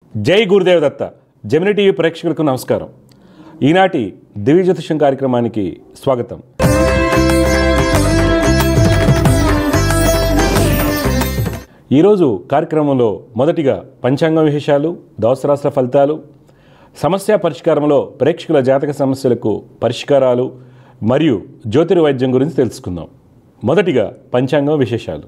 జై గురుదేవ్ దత్త Gemini TV ప్రేక్షకులకు నమస్కారం ఈనాటి దివ్య జ్యోతిషం కార్యక్రమానికి స్వాగతం ఈరోజు కార్యక్రమంలో మొదటిగా పంచాంగ విశేషాలు దోసరాశుల ఫలితాలు సమస్య పరిష్కారంలో ప్రేక్షకుల జాతక సమస్యలకు పరిష్కారాలు మరియు జ్యోతిర్వైద్యం గురించి తెలుసుకుందాం మొదటిగా పంచాంగం విశేషాలు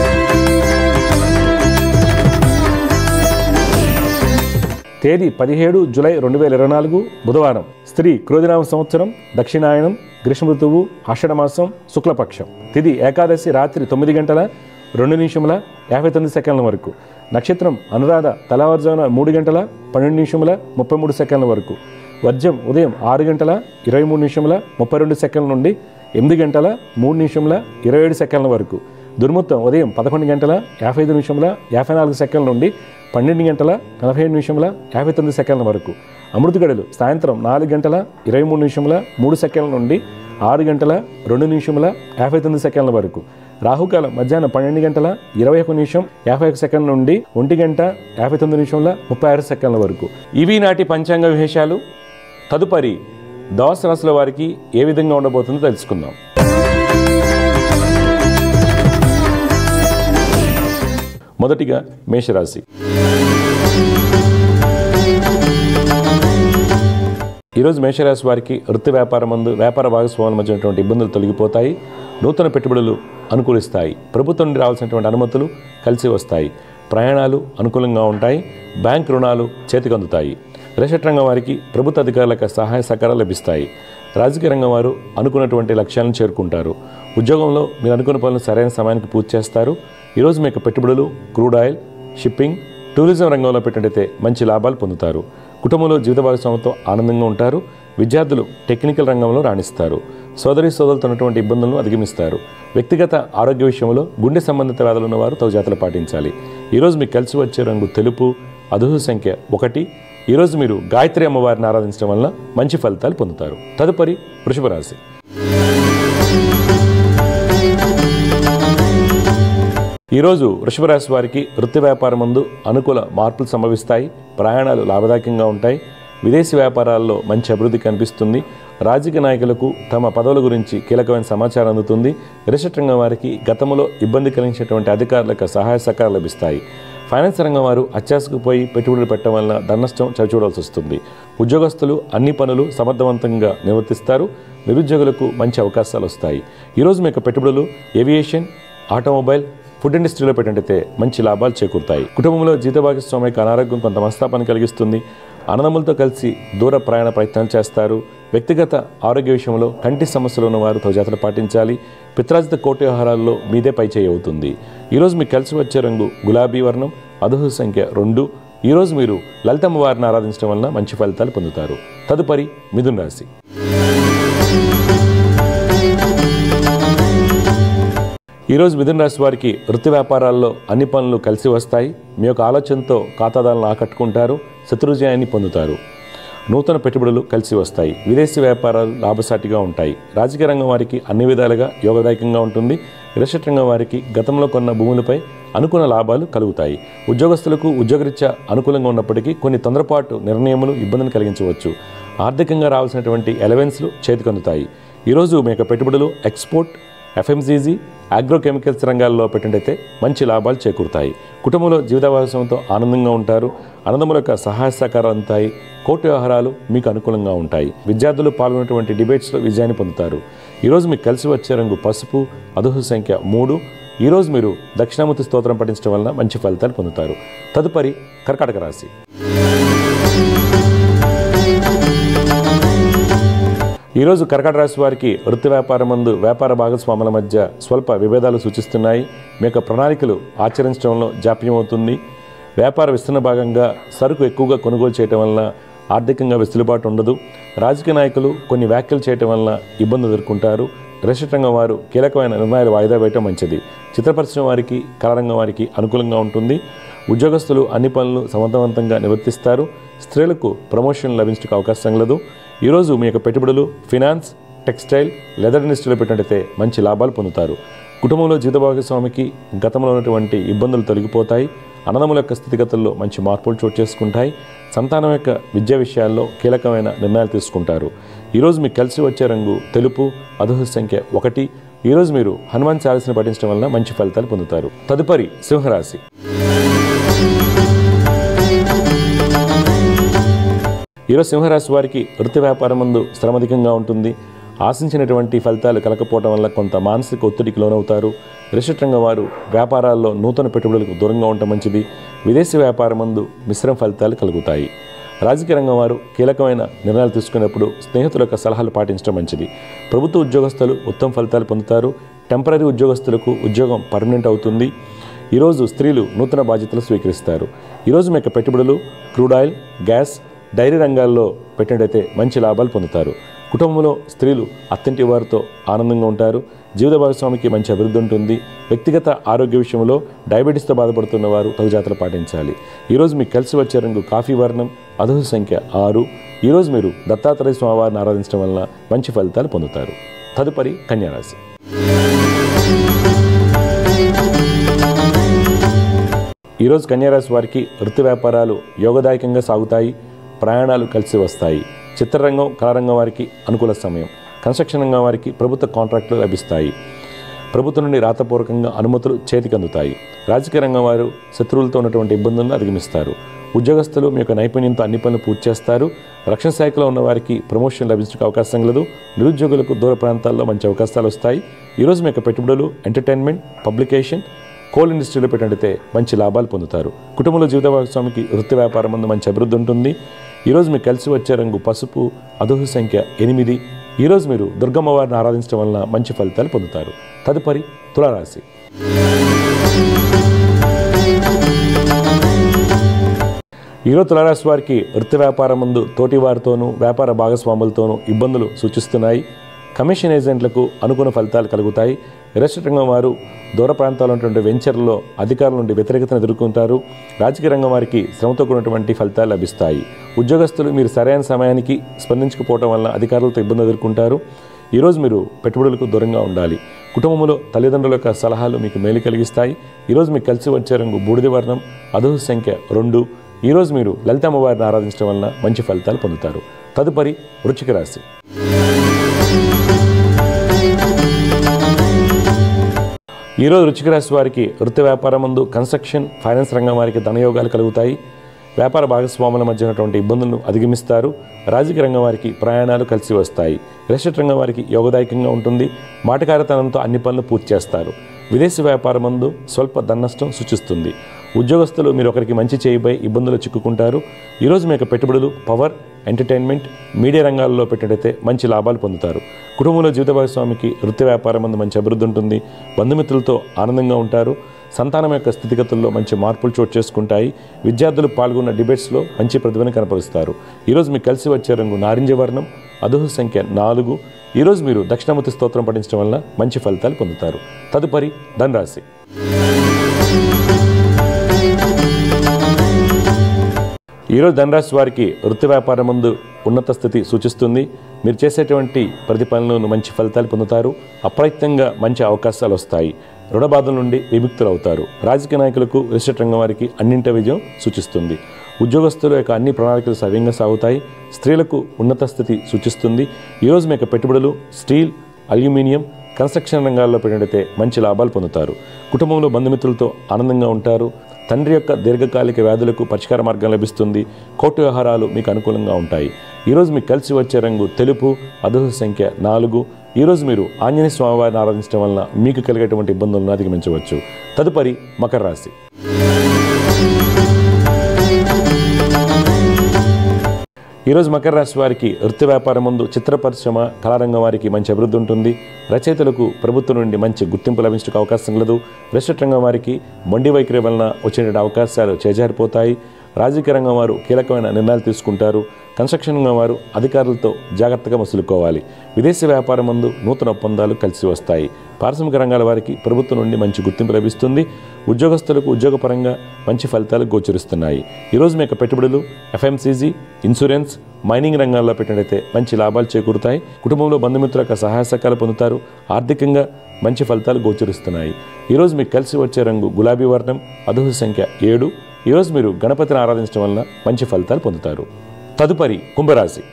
తేదీ పదిహేడు జూలై రెండు వేల ఇరవై నాలుగు బుధవారం స్త్రీ క్రోధినామ సంవత్సరం దక్షిణాయనం గ్రీష్మ ఋతువు ఆషాఢమాసం శుక్లపక్షం తిది ఏకాదశి రాత్రి తొమ్మిది గంటల రెండు నిమిషముల యాభై తొమ్మిది సెకండ్ల వరకు నక్షత్రం అనురాధ తెల్లవారుజామున మూడు గంటల పన్నెండు నిమిషముల ముప్పై మూడు సెకండ్ల వరకు వర్జం ఉదయం ఆరు గంటల ఇరవై మూడు నిమిషముల ముప్పై రెండు సెకండ్ల నుండి ఎనిమిది గంటల మూడు నిమిషముల ఇరవై ఏడు సెకండ్ల వరకు దుర్ముత్తం ఉదయం పదకొండు గంటల యాభై ఐదు నిమిషముల యాభై నాలుగు సెకండ్ల నుండి పన్నెండు గంటల నలభై ఏడు నిమిషముల యాభై తొమ్మిది సెకండ్ల వరకు అమృత గడులు సాయంత్రం నాలుగు గంటల ఇరవై మూడు నిమిషముల మూడు సెకండ్ల నుండి ఆరు గంటల రెండు నిమిషముల యాభై తొమ్మిది సెకండ్ల వరకు రాహుకాలం మధ్యాహ్నం పన్నెండు గంటల ఇరవై ఒక నిమిషం యాభై ఒక సెకండ్ నుండి ఒంటి గంట యాభై తొమ్మిది నిమిషముల ముప్పై ఆరు సెకండ్ల వరకు ఇవి నాటి పంచాంగ విశేషాలు తదుపరి దోస రాశుల వారికి ఏ విధంగా ఉండబోతుందో తెలుసుకుందాం మొదటిగా మేషరాశి ఈరోజు మేషరాశి వారికి వృత్తి వ్యాపారం మందు వ్యాపార భాగస్వాముల మధ్య ఉన్నటువంటి ఇబ్బందులు తొలగిపోతాయి నూతన పెట్టుబడులు అనుకూలిస్తాయి ప్రభుత్వం నుండి రావాల్సినటువంటి అనుమతులు కలిసి వస్తాయి ప్రయాణాలు అనుకూలంగా ఉంటాయి బ్యాంక్ రుణాలు చేతికి అందుతాయి రేషట్ రంగం వారికి ప్రభుత్వ అధికారులకు సహాయ సహకారాలు లభిస్తాయి రాజకీయ రంగం వారు అనుకున్నటువంటి లక్ష్యాలను చేరుకుంటారు ఉద్యోగంలో మీరు అనుకున్న పనులు సరైన సమయానికి పూర్తి చేస్తారు ఈరోజు మీకు పెట్టుబడులు క్రూడ్ ఆయిల్ షిప్పింగ్ టూరిజం రంగంలో పెట్టినట్టయితే మంచి లాభాలు పొందుతారు కుటుంబంలో జీవిత భాగస్వామితో ఆనందంగా ఉంటారు విద్యార్థులు టెక్నికల్ రంగంలో రాణిస్తారు సోదరి సోదరులతో ఉన్నటువంటి ఇబ్బందులను అధిగమిస్తారు వ్యక్తిగత ఆరోగ్య విషయంలో గుండె సంబంధిత వ్యాధులు ఉన్నవారు తగు జాతలు పాటించాలి ఈరోజు మీకు కలిసి వచ్చే రంగు తెలుపు అదుహు సంఖ్య ఒకటి ఈరోజు మీరు గాయత్రి అమ్మవారిని ఆరాధించడం వలన మంచి ఫలితాలు పొందుతారు తదుపరి వృషభ రాశి ఈరోజు వృషభ రాశి వారికి వృత్తి వ్యాపారం ముందు అనుకూల మార్పులు సంభవిస్తాయి ప్రయాణాలు లాభదాయకంగా ఉంటాయి విదేశీ వ్యాపారాల్లో మంచి అభివృద్ధి కనిపిస్తుంది రాజకీయ నాయకులకు తమ పదవుల గురించి కీలకమైన సమాచారం అందుతుంది రిషట్ రంగం వారికి గతంలో ఇబ్బంది కలిగించేటువంటి అధికారులకు సహాయ సహకారాలు లభిస్తాయి ఫైనాన్స్ రంగం వారు అత్యాశకు పోయి పెట్టుబడులు పెట్టడం వలన ధనష్టం చవిచూడాల్సి వస్తుంది ఉద్యోగస్తులు అన్ని పనులు సమర్థవంతంగా నిర్వర్తిస్తారు నిరుద్యోగులకు మంచి అవకాశాలు వస్తాయి ఈరోజు మీకు పెట్టుబడులు ఏవియేషన్ ఆటోమొబైల్ ఫుడ్ ఇండస్ట్రీలో పెట్టినట్టయితే మంచి లాభాలు చేకూరుతాయి కుటుంబంలో జీత భాగస్వామికి అనారోగ్యం కొంత మనస్తాపాన్ని కలిగిస్తుంది అన్నదమ్ములతో కలిసి దూర ప్రయాణ ప్రయత్నాలు చేస్తారు వ్యక్తిగత ఆరోగ్య విషయంలో కంటి సమస్యలు ఉన్న వారు తోజాతలు పాటించాలి పిత్రాజిత కోటి ఆహారాల్లో మీదే పై చేయి అవుతుంది ఈరోజు మీకు కలిసి వచ్చే రంగు గులాబీ వర్ణం అదుహు సంఖ్య రెండు ఈరోజు మీరు లలితమ్మ వారిని ఆరాధించడం వలన మంచి ఫలితాలు పొందుతారు తదుపరి మిథున్ రాశి ఈరోజు మిథున రాశి వారికి వృత్తి వ్యాపారాల్లో అన్ని పనులు కలిసి వస్తాయి మీ యొక్క ఆలోచనతో ఖాతాదారులను ఆకట్టుకుంటారు శత్రుజయాన్ని పొందుతారు నూతన పెట్టుబడులు కలిసి వస్తాయి విదేశీ వ్యాపారాలు లాభసాటిగా ఉంటాయి రాజకీయ రంగం వారికి అన్ని విధాలుగా యోగదాయకంగా ఉంటుంది రిషట్ రంగం వారికి గతంలో కొన్న భూములపై అనుకున్న లాభాలు కలుగుతాయి ఉద్యోగస్తులకు ఉద్యోగరీత్యా అనుకూలంగా ఉన్నప్పటికీ కొన్ని తొందరపాటు నిర్ణయములు ఇబ్బందిని కలిగించవచ్చు ఆర్థికంగా రావాల్సినటువంటి ఎలవెన్స్లు చేతికందుతాయి ఈరోజు మీ యొక్క పెట్టుబడులు ఎక్స్పోర్ట్ ఎఫ్ఎంసీజీ అగ్రోకెమికల్స్ రంగాల్లో పెట్టినట్టయితే మంచి లాభాలు చేకూరుతాయి కుటుంబంలో జీవిత భాగస్వామితో ఆనందంగా ఉంటారు ఆనందముల యొక్క సహాయ సహకారాలు అందుతాయి కోర్టు వ్యవహారాలు మీకు అనుకూలంగా ఉంటాయి విద్యార్థులు పాల్గొన్నటువంటి డిబేట్స్లో విజయాన్ని పొందుతారు ఈరోజు మీకు కలిసి వచ్చే రంగు పసుపు అదుహు సంఖ్య మూడు ఈరోజు మీరు దక్షిణామూర్తి స్తోత్రం పఠించడం వలన మంచి ఫలితాలు పొందుతారు తదుపరి కర్కాటక రాశి ఈరోజు కర్కాట రాశి వారికి వృత్తి వ్యాపారం మందు వ్యాపార భాగస్వాముల మధ్య స్వల్ప విభేదాలు సూచిస్తున్నాయి మీ యొక్క ప్రణాళికలు ఆచరించడంలో జాప్యం అవుతుంది వ్యాపార విస్తరణ భాగంగా సరుకు ఎక్కువగా కొనుగోలు చేయటం వలన ఆర్థికంగా వెసులుబాటు ఉండదు రాజకీయ నాయకులు కొన్ని వ్యాఖ్యలు చేయటం వలన ఇబ్బందులు ఎదుర్కొంటారు రేషన్ రంగం వారు కీలకమైన నిర్ణయాలు వాయిదా వేయటం మంచిది చిత్ర పరిశ్రమ వారికి కళారంగం వారికి అనుకూలంగా ఉంటుంది ఉద్యోగస్తులు అన్ని పనులు సమర్థవంతంగా నిర్వర్తిస్తారు స్త్రీలకు ప్రమోషన్ లభించడానికి అవకాశం లేదు ఈరోజు మీ యొక్క పెట్టుబడులు ఫినాన్స్ టెక్స్టైల్ లెదర్ ఇండస్ట్రీలో పెట్టినట్టయితే మంచి లాభాలు పొందుతారు కుటుంబంలో జీవిత భాగస్వామికి గతంలో ఉన్నటువంటి ఇబ్బందులు తొలగిపోతాయి అన్నదముల యొక్క స్థితిగతుల్లో మంచి మార్పులు చోటు చేసుకుంటాయి సంతానం యొక్క విద్యా విషయాల్లో కీలకమైన నిర్ణయాలు తీసుకుంటారు ఈరోజు మీకు కలిసి వచ్చే రంగు తెలుపు అదృష్ట సంఖ్య ఒకటి ఈరోజు మీరు హనుమాన్ చాలీసను పఠించడం వలన మంచి ఫలితాలు పొందుతారు తదుపరి సింహరాశి ఈరోజు సింహరాశి వారికి వృత్తి వ్యాపారం ముందు శ్రమధికంగా ఉంటుంది ఆశించినటువంటి ఫలితాలు కలకపోవడం వల్ల కొంత మానసిక ఒత్తిడికి లోనవుతారు రిజిస్టర్ రంగం వారు వ్యాపారాల్లో నూతన పెట్టుబడులకు దూరంగా ఉండటం మంచిది విదేశీ వ్యాపారం ముందు మిశ్రమ ఫలితాలు కలుగుతాయి రాజకీయ రంగం వారు కీలకమైన నిర్ణయాలు తీసుకునేప్పుడు స్నేహితుల యొక్క సలహాలు పాటించడం మంచిది ప్రభుత్వ ఉద్యోగస్తులు ఉత్తమ ఫలితాలు పొందుతారు టెంపరీ ఉద్యోగస్తులకు ఉద్యోగం పర్మనెంట్ అవుతుంది ఈరోజు స్త్రీలు నూతన బాధ్యతలు స్వీకరిస్తారు ఈరోజు మీ యొక్క పెట్టుబడులు క్రూడ్ ఆయిల్ గ్యాస్ డైరీ రంగాల్లో పెట్టినట్టయితే మంచి లాభాలు పొందుతారు కుటుంబంలో స్త్రీలు అత్తింటి వారితో ఆనందంగా ఉంటారు జీవిత భాగస్వామికి మంచి అభివృద్ధి ఉంటుంది వ్యక్తిగత ఆరోగ్య విషయంలో డయాబెటీస్తో బాధపడుతున్న వారు తగు జాగ్రత్తలు పాటించాలి ఈరోజు మీకు కలిసి వచ్చే రంగు కాఫీ వర్ణం అదృష్ట సంఖ్య ఆరు ఈరోజు మీరు దత్తాత్రేయ స్వామివారిని ఆరాధించడం వలన మంచి ఫలితాలు పొందుతారు తదుపరి కన్యారాశి ఈరోజు కన్యారాశి వారికి వృత్తి వ్యాపారాలు యోగదాయకంగా సాగుతాయి ప్రయాణాలు కలిసి వస్తాయి చిత్రరంగం కళారంగం వారికి అనుకూల సమయం కన్స్ట్రక్షన్ రంగం వారికి ప్రభుత్వ కాంట్రాక్టులు లభిస్తాయి ప్రభుత్వం నుండి రాతపూర్వకంగా అనుమతులు చేతికి అందుతాయి రాజకీయ రంగం వారు శత్రువులతో ఉన్నటువంటి ఇబ్బందులను అధిగమిస్తారు ఉద్యోగస్తులు మీ యొక్క నైపుణ్యంతో అన్ని పనులు పూర్తి చేస్తారు రక్షణ శాఖలో ఉన్న వారికి ప్రమోషన్ లభించడానికి అవకాశం కలదు నిరుద్యోగులకు దూర ప్రాంతాల్లో మంచి అవకాశాలు వస్తాయి ఈరోజు మీ యొక్క పెట్టుబడులు ఎంటర్టైన్మెంట్ పబ్లికేషన్ కోల్ ఇండస్ట్రీలో పెట్టినట్టయితే మంచి లాభాలు పొందుతారు కుటుంబంలో జీవిత భాగస్వామికి వృత్తి వ్యాపారం ముందు మంచి అభివృద్ధి ఉంటుంది ఈరోజు మీకు కలిసి వచ్చే రంగు పసుపు అదోహ సంఖ్య ఎనిమిది ఈరోజు మీరు దుర్గమ్మ వారిని ఆరాధించడం వలన మంచి ఫలితాలు పొందుతారు తదుపరి తులారాశి ఈరోజు తులారాశి వారికి వృత్తి వ్యాపారం ముందు తోటి వారితోనూ వ్యాపార భాగస్వాములతోనూ ఇబ్బందులు సూచిస్తున్నాయి కమిషన్ ఏజెంట్లకు అనుకున్న ఫలితాలు కలుగుతాయి రియల్ రంగం వారు దూర ప్రాంతాల్లో ఉన్నటువంటి వెంచర్లలో అధికారుల నుండి వ్యతిరేకతను ఎదుర్కొంటారు రాజకీయ రంగం వారికి శ్రమతో కూడినటువంటి ఫలితాలు లభిస్తాయి ఉద్యోగస్తులు మీరు సరైన సమయానికి స్పందించకపోవడం వలన అధికారులతో ఇబ్బంది ఎదుర్కొంటారు ఈరోజు మీరు పెట్టుబడులకు దూరంగా ఉండాలి కుటుంబంలో తల్లిదండ్రుల యొక్క సలహాలు మీకు మేలు కలిగిస్తాయి ఈరోజు మీకు కలిసి వచ్చే రంగు బూడిద వర్ణం అదోహ సంఖ్య రెండు ఈరోజు మీరు లలిత అమ్మవారిని ఆరాధించడం వలన మంచి ఫలితాలు పొందుతారు తదుపరి వృచ్చిక రాశి ఈరోజు వృచ్చిక రాశి వారికి వృత్తి వ్యాపారం ముందు కన్స్ట్రక్షన్ ఫైనాన్స్ రంగం వారికి ధనయోగాలు కలుగుతాయి వ్యాపార భాగస్వాముల మధ్య ఉన్నటువంటి ఇబ్బందులను అధిగమిస్తారు రాజకీయ రంగం వారికి ప్రయాణాలు కలిసి వస్తాయి రిజిస్టర్ రంగం వారికి యోగదాయకంగా ఉంటుంది మాటకారతనంతో అన్ని పనులు పూర్తి చేస్తారు విదేశీ వ్యాపారం ముందు స్వల్ప ధననష్టం సూచిస్తుంది ఉద్యోగస్తులు మీరు ఒకరికి మంచి చేయబోయి ఇబ్బందులు చిక్కుకుంటారు ఈరోజు మీ యొక్క పెట్టుబడులు పవర్ ఎంటర్టైన్మెంట్ మీడియా రంగాల్లో పెట్టినట్టయితే మంచి లాభాలు పొందుతారు కుటుంబంలో జీవిత భాగస్వామికి వృత్తి వ్యాపారం ముందు మంచి అభివృద్ధి ఉంటుంది బంధుమిత్రులతో ఆనందంగా ఉంటారు సంతానం యొక్క స్థితిగతుల్లో మంచి మార్పులు చోటు చేసుకుంటాయి విద్యార్థులు పాల్గొన్న డిబేట్స్లో మంచి ప్రతిభను కనపరుస్తారు ఈరోజు మీకు కలిసి వచ్చే రంగు నారింజ వర్ణం అదోహ సంఖ్య నాలుగు ఈరోజు మీరు దక్షిణామూర్తి స్తోత్రం పఠించడం వల్ల మంచి ఫలితాలు పొందుతారు తదుపరి ధనరాశి ఈరోజు ధనరాశి వారికి వృత్తి వ్యాపారం ముందు ఉన్నత స్థితి సూచిస్తుంది మీరు చేసేటువంటి ప్రతి పనులను మంచి ఫలితాలు పొందుతారు అప్రయత్నంగా మంచి అవకాశాలు వస్తాయి రుణబాధల నుండి విముక్తులు అవుతారు రాజకీయ నాయకులకు రిజిస్టర్ రంగం వారికి అన్నింట విజయం సూచిస్తుంది ఉద్యోగస్తుల యొక్క అన్ని ప్రణాళికలు సవ్యంగా సాగుతాయి స్త్రీలకు ఉన్నత స్థితి సూచిస్తుంది ఈరోజు మీ యొక్క పెట్టుబడులు స్టీల్ అల్యూమినియం కన్స్ట్రక్షన్ రంగాల్లో పెట్టినట్టయితే మంచి లాభాలు పొందుతారు కుటుంబంలో బంధుమిత్రులతో ఆనందంగా ఉంటారు తండ్రి యొక్క దీర్ఘకాలిక వ్యాధులకు పరిష్కార మార్గం లభిస్తుంది కోర్టు వ్యవహారాలు మీకు అనుకూలంగా ఉంటాయి ఈరోజు మీకు కలిసి వచ్చే రంగు తెలుపు అదోహ సంఖ్య నాలుగు ఈరోజు మీరు ఆంజనేయ స్వామివారిని ఆరాధించడం వలన మీకు కలిగేటువంటి ఇబ్బందులను అధిగమించవచ్చు తదుపరి మకర రాశి ఈరోజు మకర రాశి వారికి వృత్తి వ్యాపారం ముందు చిత్ర పరిశ్రమ కళారంగం వారికి మంచి అభివృద్ధి ఉంటుంది రచయితలకు ప్రభుత్వం నుండి మంచి గుర్తింపు లభించడానికి అవకాశం కలదు రెస్టారెంట్ రంగం వారికి మొండి వైఖరి వలన వచ్చే అవకాశాలు చేజారిపోతాయి రాజకీయ రంగం వారు కీలకమైన నిర్ణయాలు తీసుకుంటారు కన్స్ట్రక్షన్ రంగం వారు అధికారులతో జాగ్రత్తగా మసులుకోవాలి విదేశీ వ్యాపారం ముందు నూతన ఒప్పందాలు కలిసి వస్తాయి పారిశ్రామిక రంగాల వారికి ప్రభుత్వం నుండి మంచి గుర్తింపు లభిస్తుంది ఉద్యోగస్తులకు ఉద్యోగపరంగా మంచి ఫలితాలు గోచరిస్తున్నాయి ఈరోజు మీ యొక్క పెట్టుబడులు ఎఫ్ఎంసీజీ ఇన్సూరెన్స్ మైనింగ్ రంగాల్లో పెట్టినట్టయితే మంచి లాభాలు చేకూరుతాయి కుటుంబంలో బంధుమిత్రుల యొక్క సహాయ సహకారాలు పొందుతారు ఆర్థికంగా మంచి ఫలితాలు గోచరిస్తున్నాయి ఈరోజు మీకు కలిసి వచ్చే రంగు గులాబీ వర్ణం అదుహు సంఖ్య ఏడు ఈరోజు మీరు గణపతిని ఆరాధించడం వలన మంచి ఫలితాలు పొందుతారు తదుపరి కుంభరాశి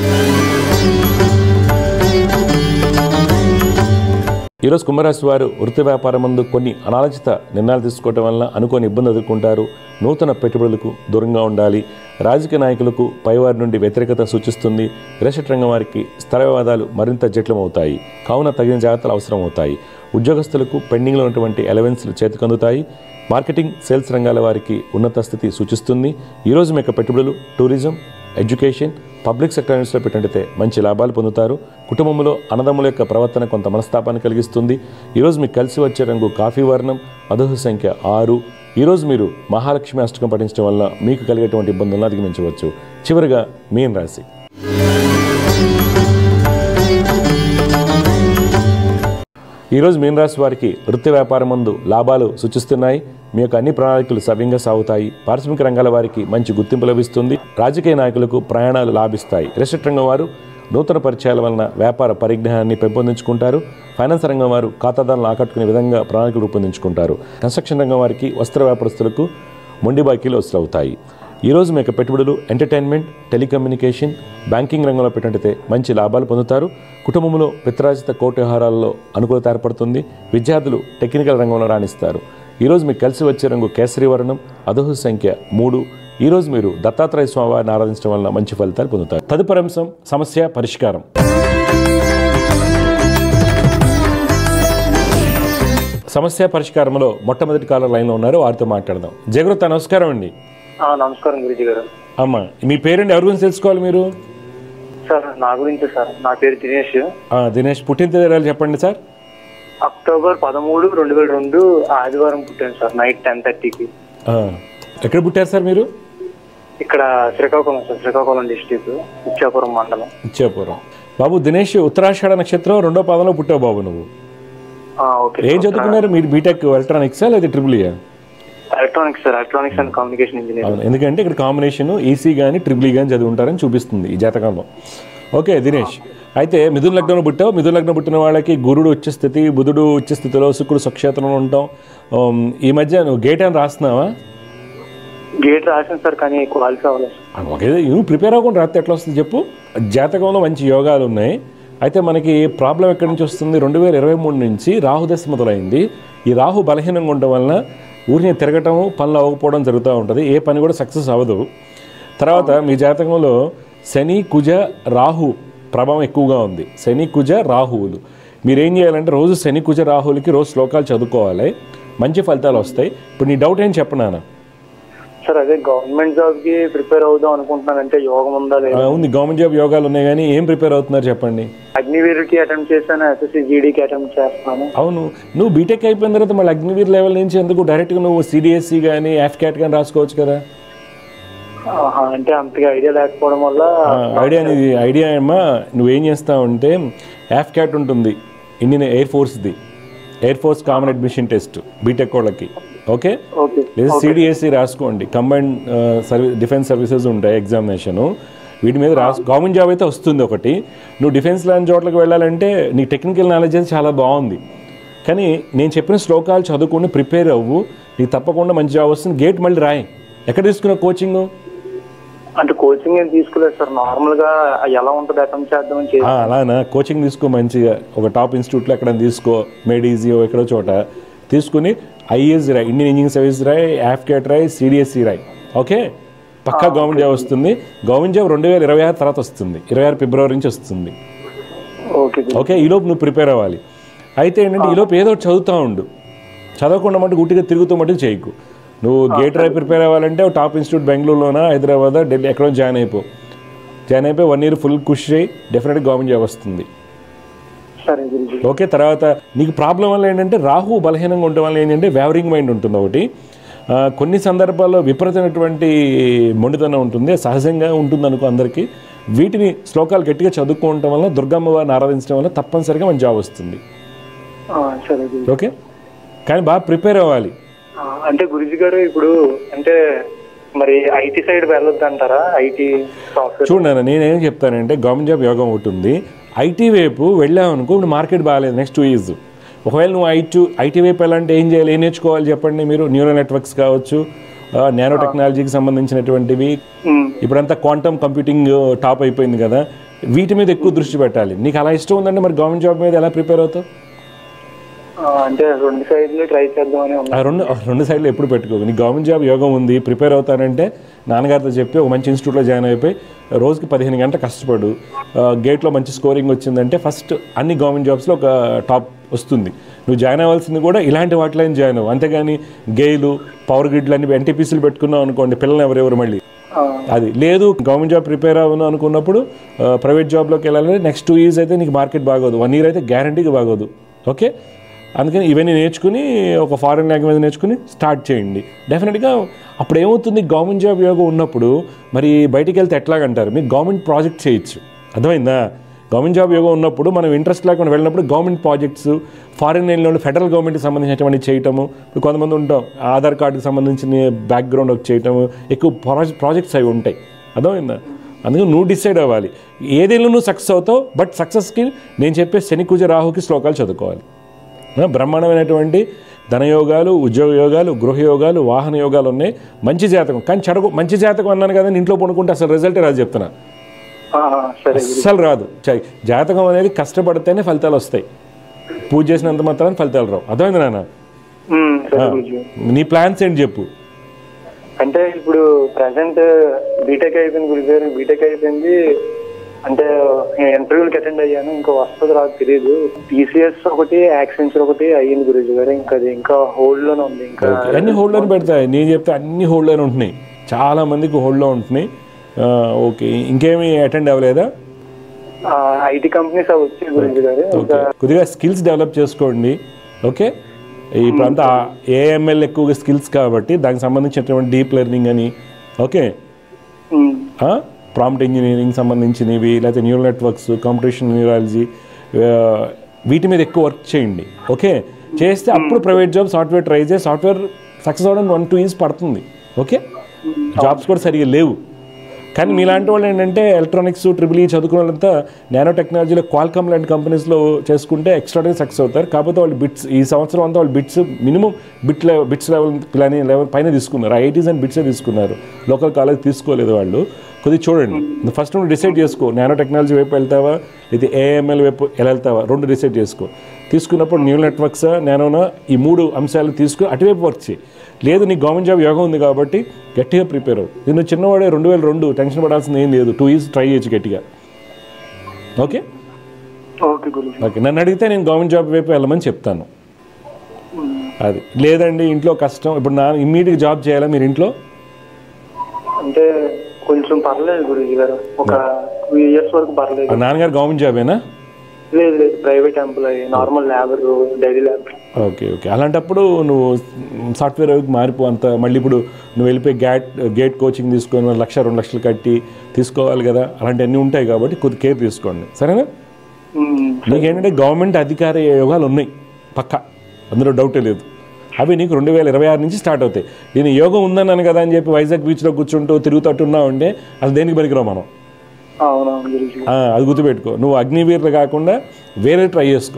ఈరోజు కుంభరాశి వారు వృత్తి వ్యాపారం ముందు కొన్ని అనాలోచిత నిర్ణయాలు తీసుకోవడం వలన అనుకోని ఇబ్బంది ఎదుర్కొంటారు నూతన పెట్టుబడులకు దూరంగా ఉండాలి రాజకీయ నాయకులకు పైవారి నుండి వ్యతిరేకత సూచిస్తుంది రియల్ రంగం వారికి స్థల వివాదాలు మరింత జటిలమవుతాయి కావున తగిన జాగ్రత్తలు అవసరం అవుతాయి ఉద్యోగస్తులకు పెండింగ్లో ఉన్నటువంటి ఎలవెన్స్లు చేతికందుతాయి మార్కెటింగ్ సేల్స్ రంగాల వారికి ఉన్నత స్థితి సూచిస్తుంది ఈరోజు మీ యొక్క పెట్టుబడులు టూరిజం ఎడ్యుకేషన్ పబ్లిక్ సెక్టర్ యూనిట్స్లో పెట్టినట్టయితే మంచి లాభాలు పొందుతారు కుటుంబంలో అన్నదమ్ముల యొక్క ప్రవర్తన కొంత మనస్తాపాన్ని కలిగిస్తుంది ఈరోజు మీకు కలిసి వచ్చే రంగు కాఫీ వర్ణం అదోహ సంఖ్య ఆరు ఈరోజు మీరు మహాలక్ష్మి అష్టకం పఠించడం వల్ల మీకు కలిగేటువంటి ఇబ్బందులను అధిగమించవచ్చు చివరిగా మీన్ రాశి ఈరోజు మీన రాశి వారికి వృత్తి వ్యాపారం ముందు లాభాలు సూచిస్తున్నాయి మీ యొక్క అన్ని ప్రణాళికలు సవ్యంగా సాగుతాయి పారిశ్రామిక రంగాల వారికి మంచి గుర్తింపు లభిస్తుంది రాజకీయ నాయకులకు ప్రయాణాలు లాభిస్తాయి రిసెట్ రంగం వారు నూతన పరిచయాల వలన వ్యాపార పరిజ్ఞానాన్ని పెంపొందించుకుంటారు ఫైనాన్స్ రంగం వారు ఖాతాదారులను ఆకట్టుకునే విధంగా ప్రణాళికలు రూపొందించుకుంటారు కన్స్ట్రక్షన్ రంగం వారికి వస్త్ర వ్యాపారస్తులకు మొండి బాకీలు వసూలవుతాయి ఈరోజు మీ యొక్క పెట్టుబడులు ఎంటర్టైన్మెంట్ టెలికమ్యూనికేషన్ బ్యాంకింగ్ రంగంలో పెట్టినట్టయితే మంచి లాభాలు పొందుతారు కుటుంబంలో పిత్రాజిత కోటి వ్యవహారాల్లో అనుకూలత ఏర్పడుతుంది విద్యార్థులు టెక్నికల్ రంగంలో రాణిస్తారు ఈరోజు మీకు కలిసి వచ్చే రంగు కేసరి వర్ణం అదహు సంఖ్య మూడు ఈరోజు మీరు దత్తాత్రేయ స్వామివారిని ఆరాధించడం వలన మంచి ఫలితాలు పొందుతారు తదుపరి అంశం సమస్య పరిష్కారం సమస్య పరిష్కారంలో మొట్టమొదటి కాలర్ లైన్లో ఉన్నారు వారితో మాట్లాడదాం జగృత నమస్కారం అండి ఆ, నమస్కారం గురుజీ గారు అమ్మ మీ పేరెంట్ ఎవరి గురించి తెలుసుకోవాలి మీరు సార్ నా గురించి సార్ నా పేరు దినేష్ ఆ, దినేష్ పుట్టిన తేదీలు చెప్పండి సార్ అక్టోబర్ పదమూడు రెండు వేల రెండు ఆదివారం పుట్టాను సార్ నైట్ టెన్ థర్టీకి ఆ, ఎక్కడ పుట్టారు సార్ మీరు ఇక్కడ శ్రీకాకుళం సార్ శ్రీకాకుళం డిస్టిక్ ఇచ్చాపురం మండలం ఇచ్చాపురం బాబు దినేష్ ఉత్తరాషాఢ నక్షత్రం రెండో పాదంలో పుట్టావు బాబు నువ్వు ఆ, ఓకే ఏం చదువుకున్నారు మీరు బీటెక్ ఎలక్ట్రానిక్సా లేదా triple E electronics sir electronics and communication engineer అవును ఎందుకంటే ఇక్కడ కాంబినేషన్ ఈసీ కానీ ట్రిపుల్ ఈ కానీ చదివి ఉంటారని చూపిస్తుంది ఈ జాతకంలో ఓకే దినేష్ అయితే మిథున లగ్నంలో పుట్టావు మిథున లగ్నం పుట్టిన వాళ్ళకి గురుడు ఉచ్చ స్థితి బుధుడు ఉచ్చ స్థితిలో శుక్రుడు స్వక్షేత్రంలో ఉంటాం ఉమ్, ఈ మధ్య నువ్వు గేట్ అని రాస్తున్నావా గేట్ రాశాను సార్ కానీ క్వాలిఫై అవ్వలేదు సార్. ఓకే నువ్వు ప్రిపేర్ అవ్వకుండా రాస్తే ఎట్లా వస్తుంది చెప్పు జాతకంలో మంచి యోగాలు ఉన్నాయి అయితే మనకి ప్రాబ్లం ఎక్కడి నుంచి వస్తుంది రెండు వేల ఇరవై మూడు నుంచి రాహుదశ మొదలైంది ఈ రాహు బలహీనంగా ఉండడం వలన ఊరిని తిరగటం పనులు అవ్వకపోవడం జరుగుతూ ఉంటుంది ఏ పని కూడా సక్సెస్ అవ్వదు తర్వాత మీ జాతకంలో శని కుజ రాహు ప్రభావం ఎక్కువగా ఉంది శని కుజ రాహువులు మీరు ఏం చేయాలంటే రోజు శని కుజ రాహువులకి రోజు శ్లోకాలు చదువుకోవాలి మంచి ఫలితాలు వస్తాయి ఇప్పుడు నీ డౌట్ ఏం చెప్పనానా సార్ అదే గవర్నమెంట్ జాబ్ కి ప్రిపేర్ అవుదాం అనుకుంటున్నాను అంటే యోగం ఉందా ఆ, లేదా ఉంది గవర్నమెంట్ జాబ్ యోగాలు ఉన్నాయి కానీ ఏం ప్రిపేర్ అవుతున్నారు చెప్పండి అగ్నివీరుకి అటెంప్ట్ చేశాను ఎస్ఎస్సి జీడీకి అటెంప్ట్ చేస్తున్నాను అవును నువ్వు బీటెక్ అయిపోయిన తర్వాత మళ్ళీ అగ్నివీర్ లెవెల్ నుంచి ఎందుకు డైరెక్ట్గా నువ్వు సిడిఎస్సి కానీ ఎఫ్క్యాట్ కానీ రాసుకోవచ్చు కదా ఆహా, అంటే అంతగా ఐడియా లేకపోవడం వల్ల ఆ, ఐడియా అనేది ఐడియా ఏమా నువ్వేం చేస్తావు అంటే ఎఫ్క్యాట్ ఉంటుంది ఇండియన్ ఎయిర్ ఫోర్స్ది air force common admission test BTech వాళ్ళకి ఓకే ఓకే లేదా సిడిఎస్సి రాసుకోండి కంబైన్ సర్వీస్ డిఫెన్స్ సర్వీసెస్ ఉంటాయి ఎగ్జామినేషన్ వీటి మీద రాసు గవర్నమెంట్ జాబ్ అయితే వస్తుంది ఒకటి నువ్వు డిఫెన్స్ లాంటి చోట్లకి వెళ్ళాలంటే నీ టెక్నికల్ నాలెడ్జ్ అయితే చాలా బాగుంది కానీ నేను చెప్పిన శ్లోకాలు చదువుకుని ప్రిపేర్ అవ్వు నీకు తప్పకుండా మంచి జాబ్ వస్తుంది గేట్ మళ్ళీ రాయి ఎక్కడ తీసుకున్నావు కోచింగ్ అంటే కోచింగ్ ఏం తీసుకోలేదు సార్ నార్మల్ గా ఎలా ఉంటుంది అటెంప్ట్ చేద్దామని చేసి అలానా కోచింగ్ తీసుకో మంచిగా ఒక టాప్ ఇన్స్టిట్యూట్లో ఎక్కడ తీసుకో మేడీజీఓ ఎక్కడో చోట తీసుకుని ఐఏఎస్ రాయ్ ఇండియన్ ఇంజనీరింగ్ సర్వీస్ రాయ్ యాఫ్కేట్ రాయ్ సిడిఎస్సి రాయ్ ఓకే పక్కా గవర్నమెంట్ జాబ్ వస్తుంది గవర్నమెంట్ జాబ్ రెండు వేల ఇరవై ఆరు తర్వాత వస్తుంది ఇరవై ఆరు ఫిబ్రవరి నుంచి వస్తుంది ఓకే ఓకే ఈలోపు నువ్వు ప్రిపేర్ అవ్వాలి అయితే ఏంటంటే ఈలోపు ఏదో ఒకటి చదువుతూ ఉండు చదవకుండా మటుకు గుట్టిగా తిరుగుతూ మటుకు చేయకు నువ్వు గేట్ రై ప్రిపేర్ అవ్వాలంటే ఒక టాప్ ఇన్స్టిట్యూట్ బెంగళూరులోనా హైదరాబాద్ ఢిల్లీ ఎక్కడో జాయిన్ అయిపో జాయిన్ అయిపోయి వన్ ఇయర్ ఫుల్ కృషి చేయి డెఫినెట్గా గవర్నమెంట్ జాబ్ వస్తుంది సరే గురుజీ ఓకే తర్వాత నీకు ప్రాబ్లం వల్ల ఏంటంటే రాహు బలహీనంగా ఉండటం వల్ల ఏంటంటే వ్యావరింగ్ మైండ్ ఉంటుంది ఒకటి ఆ, కొన్ని సందర్భాల్లో విపరీతమైనటువంటి మొండితనం ఉంటుంది సహజంగా ఉంటుంది అనుకో అందరికీ వీటిని శ్లోకాలు గట్టిగా చదువుకోవటం వల్ల దుర్గమ్మ వారిని ఆరాధించడం వల్ల తప్పనిసరిగా మన జాబ్ వస్తుంది ఆ, సరే గురుజీ ఓకే కానీ బాగా ప్రిపేర్ అవ్వాలి ఆ, అంటే గురుజీ గారు ఇప్పుడు అంటే మరి ఐటీ సైడ్ వెళ్ళొద్దు అంటారా ఐటీ సాఫ్ట్వేర్ చూడండి నేనేం చెప్తానంటే గవర్నమెంట్ జాబ్ యోగం ఒకటి ఉంది ఐటీ వైపు వెళ్ళామనుకో ఇప్పుడు మార్కెట్ బాగాలేదు నెక్స్ట్ టూ ఇయర్స్ ఒకవేళ నువ్వు ఐటీ ఐటీ వైపు వెళ్ళాలంటే ఏం చేయాలి ఏం నేర్చుకోవాలి చెప్పండి మీరు న్యూరల్ నెట్వర్క్స్ కావచ్చు నానో టెక్నాలజీకి సంబంధించినటువంటివి ఉమ్, ఇప్పుడంతా క్వాంటమ్ కంప్యూటింగ్ టాప్ అయిపోయింది కదా వీటి మీద ఎక్కువ దృష్టి పెట్టాలి నీకు అలా ఇష్టం ఉందంటే మరి గవర్నమెంట్ జాబ్ మీద ఎలా ప్రిపేర్ అవుతావు ఆ, అంటే రెండు సైడ్లు ట్రై చేద్దామని ఉన్నా ఆ రెండు ఆ రెండు సైడ్లు ఎప్పుడు పెట్టుకోవు నీ గవర్నమెంట్ జాబ్ యోగం ఉంది ప్రిపేర్ అవుతానంటే నాన్నగారితో చెప్పి ఒక మంచి ఇన్స్టిట్యూట్లో జాయిన్ అయిపోయి రోజుకి పదిహేను గంటలు కష్టపడు ఆ, గేట్లో మంచి స్కోరింగ్ వచ్చిందంటే ఫస్ట్ అన్ని గవర్నమెంట్ జాబ్స్లో ఒక టాప్ వస్తుంది నువ్వు జాయిన్ అవ్వాల్సింది కూడా ఇలాంటి వాటిలో జాయిన్ అవ్వు అంతేగాని గేలు పవర్ గ్రిడ్లు అన్ని ఎన్టీపీసీలు పెట్టుకున్నావు అనుకోండి పిల్లలు ఎవరెవరు మళ్ళీ ఆ, అది లేదు గవర్నమెంట్ జాబ్ ప్రిపేర్ అవ్వను అనుకున్నప్పుడు ఆ, ప్రైవేట్ జాబ్లోకి వెళ్ళాలంటే నెక్స్ట్ టూ ఇయర్స్ అయితే నీకు మార్కెట్ బాగోదు వన్ ఇయర్ అయితే గ్యారంటీగా బాగోదు ఓకే అందుకని ఇవన్నీ నేర్చుకుని ఒక ఫారెన్ లాంగ్వేజ్ నేర్చుకుని స్టార్ట్ చేయండి డెఫినెట్గా అప్పుడు ఏమవుతుంది గవర్నమెంట్ జాబ్ యోగం ఉన్నప్పుడు మరి బయటికి వెళ్తే ఎట్లాగంటారు మీకు గవర్నమెంట్ ప్రాజెక్ట్ చేయొచ్చు అర్థమైందా గవర్నమెంట్ జాబ్ యోగం ఉన్నప్పుడు మనం ఇంట్రెస్ట్ లేకుండా వెళ్ళినప్పుడు గవర్నమెంట్ ప్రాజెక్ట్స్ ఫారిన్ వెళ్ళిన ఫెడరల్ గవర్నమెంట్కి సంబంధించినటువంటి చేయటము ఇప్పుడు కొంతమంది ఉంటాం ఆధార్ కార్డుకి సంబంధించిన బ్యాక్గ్రౌండ్ ఒక చేయటము ఎక్కువ ప్రాజెక్ట్ ప్రాజెక్ట్స్ అవి ఉంటాయి అర్థమైందా అందుకని నువ్వు డిసైడ్ అవ్వాలి ఏదేళ్ళు నువ్వు సక్సెస్ అవుతావు బట్ సక్సెస్కి నేను చెప్పే శని కుజ రాహుకి శ్లోకాలు చదువుకోవాలి ఆ, బ్రహ్మాండమైనటువంటి ధనయోగాలు ఉద్యోగ యోగాలు గృహ యోగాలు వాహన యోగాలు ఉన్నాయి మంచి జాతకం కానీ చెడకు మంచి జాతకం అన్నాను కదా ఇంట్లో పడుకుంటే అసలు రిజల్టే రాదు చెప్తున్నా ఆ, సరే అస్సలు రాదు చ- జాతకం అనేది కష్టపడితేనే ఫలితాలు వస్తాయి పూజ చేసినంత మాత్రాన్ని ఫలితాలు రావు అర్థమైంది నాన్న ఉమ్, సరే గురుజీ నీ ప్లాన్స్ ఏంటి చెప్పు అంటే ఇప్పుడు ప్రజెంట్ బీటెక్ అయిపోయింది గురుగారు బీటెక్ అయిపోయింది అంటే ఇంటర్వ్యూకి అటెండ్ అయ్యాను ఇంకా వస్తుంది రాదు తెలియదు టీసీఎస్ ఒకటి యాక్సెంచర్ ఒకటి అయ్యింది గురుజీ గారు ఇంకా అది ఇంకా హోల్డ్ లోనే ఉంది ఇంకా అన్ని హోల్డ్లోనే పెడతాయి నేను చెప్తే అన్ని హోల్డ్లోనే ఉంటున్నాయి చాలా మందికి హోల్డ్లో ఉంటున్నాయి ఆ, ఓకే ఇంకేమీ అటెండ్ అవ్వలేదా ఐటీ కంపెనీస్ అవి వచ్చాయి గురుజీ గారు ఓకే కొద్దిగా స్కిల్స్ డెవలప్ చేసుకోండి ఓకే ఇప్పుడు అంతా ఏఎంఎల్ ఎక్కువగా స్కిల్స్ కాబట్టి దానికి సంబంధించినటువంటి డీప్ లెర్నింగ్ అని ఓకే ఉమ్, ప్రాంప్ట్ ఇంజనీరింగ్ సంబంధించినవి లేకపోతే న్యూరల్ నెట్వర్క్స్ కాంపిటీషన్ న్యూరాలజీ వీటి మీద ఎక్కువ వర్క్ చేయండి ఓకే చేస్తే అప్పుడు ప్రైవేట్ జాబ్ సాఫ్ట్వేర్ ట్రై చేసి సాఫ్ట్వేర్ సక్సెస్ అవ్వడానికి వన్ టూ ఇయర్స్ పడుతుంది ఓకే జాబ్స్ కూడా సరిగా లేవు కానీ మీలాంటి వాళ్ళు ఏంటంటే ఎలక్ట్రానిక్స్ ట్రిపుల్ ఈ చదువుకున్న వాళ్ళంతా నానో టెక్నాలజీలో క్వాల్కమ్ లాంటి కంపెనీస్లో చేసుకుంటే ఎక్స్ట్రాడరీ సక్సెస్ అవుతారు కాకపోతే వాళ్ళు బిట్స్ ఈ సంవత్సరం అంతా వాళ్ళు BITS minimum BIT level BITS level plan level పైన తీసుకున్నారు ఐఐటీస్ అండ్ బిట్సే తీసుకున్నారు లోకల్ కాలేజ్ తీసుకోలేదు వాళ్ళు కొద్దిగా చూడండి ఫస్ట్ నువ్వు డిసైడ్ చేసుకో నానో టెక్నాలజీ వైపు వెళ్తావా ఇది ఏఎంఎల్ వైపు ఎలా వెళ్తావా రెండు డిసైడ్ చేసుకో తీసుకున్నప్పుడు న్యూరల్ నెట్వర్క్స్ నానోనా ఈ మూడు అంశాలు తీసుకుని అటువైపు వర్క్ చేయి లేదు నీ గవర్నమెంట్ జాబ్ యోగం ఉంది కాబట్టి గట్టిగా ప్రిపేర్ అవ్వు నేను చిన్నవాడే రెండు వేల రెండు టెన్షన్ పడాల్సింది ఏం లేదు టూ ఇయర్స్ ట్రై చేయొచ్చు గట్టిగా ఓకే ఓకే గురుజీ ఓకే నన్ను అడిగితే నేను గవర్నమెంట్ జాబ్ వైపు వెళ్ళమని చెప్తాను అది లేదండి ఇంట్లో కష్టం ఇప్పుడు నా ఇమ్మీడియట్ జాబ్ చేయాలా మీరు ఇంట్లో అంటే కొంచెం పర్లేదు గురుజీ గారు ఒక టూ ఇయర్స్ వరకు పర్లేదు ఆ నాన్నగారు గవర్నమెంట్ జాబేనా లేదు లేదు private employee normal labour daily labour okay okay అలాంటప్పుడు నువ్వు సాఫ్ట్వేర్ వైపు మారిపో అంత మళ్ళీ ఇప్పుడు నువ్వు వెళ్ళిపోయి గేట్ గేట్ కోచింగ్ తీసుకొని మరి లక్ష రెండు లక్షలు కట్టి తీసుకోవాలి కదా అలాంటివన్నీ ఉంటాయి కాబట్టి కొద్ది కేర్ తీసుకోండి సరేనా నీకేంటంటే గవర్నమెంట్ అధికార యోగాలు ఉన్నాయి పక్క అందులో డౌటే లేదు అవి నీకు రెండు వేల ఇరవై ఆరు నుంచి స్టార్ట్ అవుతాయి నేను యోగం ఉందన్నాను కదా అని చెప్పి వైజాగ్ బీచ్లో కూర్చుంటూ తిరుగుతట్టున్నావు అంటే అసలు దేనికి పనికిరావు మనం అవునవును గురుజీ ఆ, అది గుర్తుపెట్టుకో నువ్వు అగ్నివీర్లు కాకుండా వేరే ట్రై చేసుకో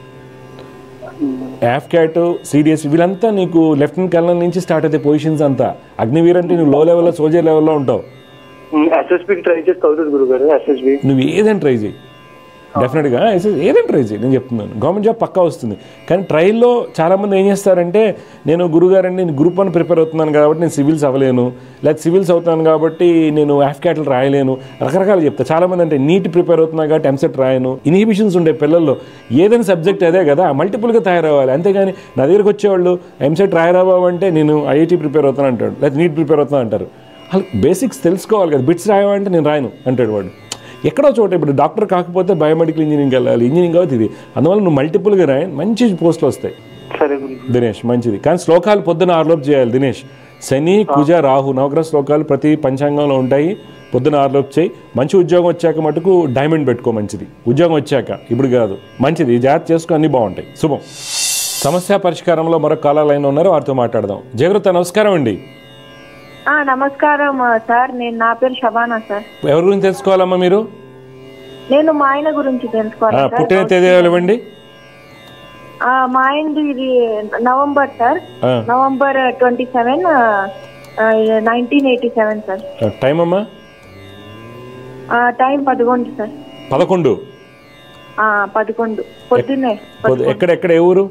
యాఫ్ క్యాట్ సిడిఎస్ వీళ్ళంతా నీకు లెఫ్టినెంట్ కల్నల్ నుంచి స్టార్ట్ అవుతాయి పొజిషన్స్ అంతా అగ్నివీర్ అంటే నువ్వు లో లెవెల్లో సోల్జర్ లెవెల్లో ఉంటావు ఎస్ఎస్బికి ట్రై చేస్తే అవుతుంది గురువు గారు ఎస్ఎస్బి నువ్వు ఏదైనా ట్రై చేయి డెఫినెట్గా ఏదైనా ట్రై చేయి నేను చెప్తున్నాను గవర్నమెంట్ జాబ్ పక్కా వస్తుంది కానీ ట్రైల్లో చాలామంది ఏం చేస్తారంటే నేను గురుగారండి నేను గ్రూప్ వన్ ప్రిపేర్ అవుతున్నాను కాబట్టి నేను సివిల్స్ అవ్వలేను లేదా సివిల్స్ అవుతాను కాబట్టి నేను యాఫ్ క్యాట్లు రాయలేను రకరకాలు చెప్తా చాలామంది అంటే నీట్ ప్రిపేర్ అవుతున్నా కాబట్టి ఎంసెట్ రాయను ఇన్హిబిషన్స్ ఉండే పిల్లల్లో ఏదైనా సబ్జెక్ట్ అదే కదా మల్టిపుల్గా తయారవ్వాలి అంతేగాని నా దగ్గరికి వచ్చేవాళ్ళు ఎంసెట్ రాయరాబావు అంటే నేను ఐఐటీ ప్రిపేర్ అవుతాను అంటాడు లేదా నీట్ ప్రిపేర్ అవుతాను అంటారు అసలు బేసిక్స్ తెలుసుకోవాలి కదా బిట్స్ రాయమంటే నేను రాయను అంటాడు వాడు ఎక్కడో చోట ఇప్పుడు డాక్టర్ కాకపోతే బయోమెడికల్ ఇంజనీరింగ్ వెళ్ళాలి ఇంజనీరింగ్ అవుతుంది ఇది అందువల్ల నువ్వు మల్టిపుల్గా రాయి మంచి పోస్టులు వస్తాయి సరే గురుజీ దినేష్ మంచిది కానీ శ్లోకాలు పొద్దున ఆరులోపు చేయాలి దినేష్ శని కుజ రాహు నవగ్రహ శ్లోకాలు ప్రతి పంచాంగంలో ఉంటాయి పొద్దున ఆరులోపు చేయి మంచి ఉద్యోగం వచ్చాక మటుకు డైమండ్ పెట్టుకో మంచిది ఉద్యోగం వచ్చాక ఇప్పుడు కాదు మంచిది జాగ్రత్త చేసుకో అన్నీ బాగుంటాయి శుభం సమస్య పరిష్కారంలో మరొక కాల లైన్ ఉన్నారు వారితో మాట్లాడదాం జాగ్రత్త నమస్కారం అండి ఆ, నమస్కారం ఆ, సార్ నేను నా పేరు శబానా సార్ ఎవరి గురించి తెలుసుకోవాలమ్మా మీరు నేను మా ఆయన గురించి ఆ, తెలుసుకోవాలి సార్ పుట్టిన తేదీ ఇవ్వండి ఆ, మా ఆయనది ఇది నవంబర్ సార్ ఆ, November twenty seven nineteen eighty seven sir ఆ, టైం అమ్మా ఆ, టైం పదకొండు సార్ పదకొండు ఆ, పదకొండు పొద్దున్నే పొద్దు- ఎక్కడ ఎక్కడ ఏ ఊరు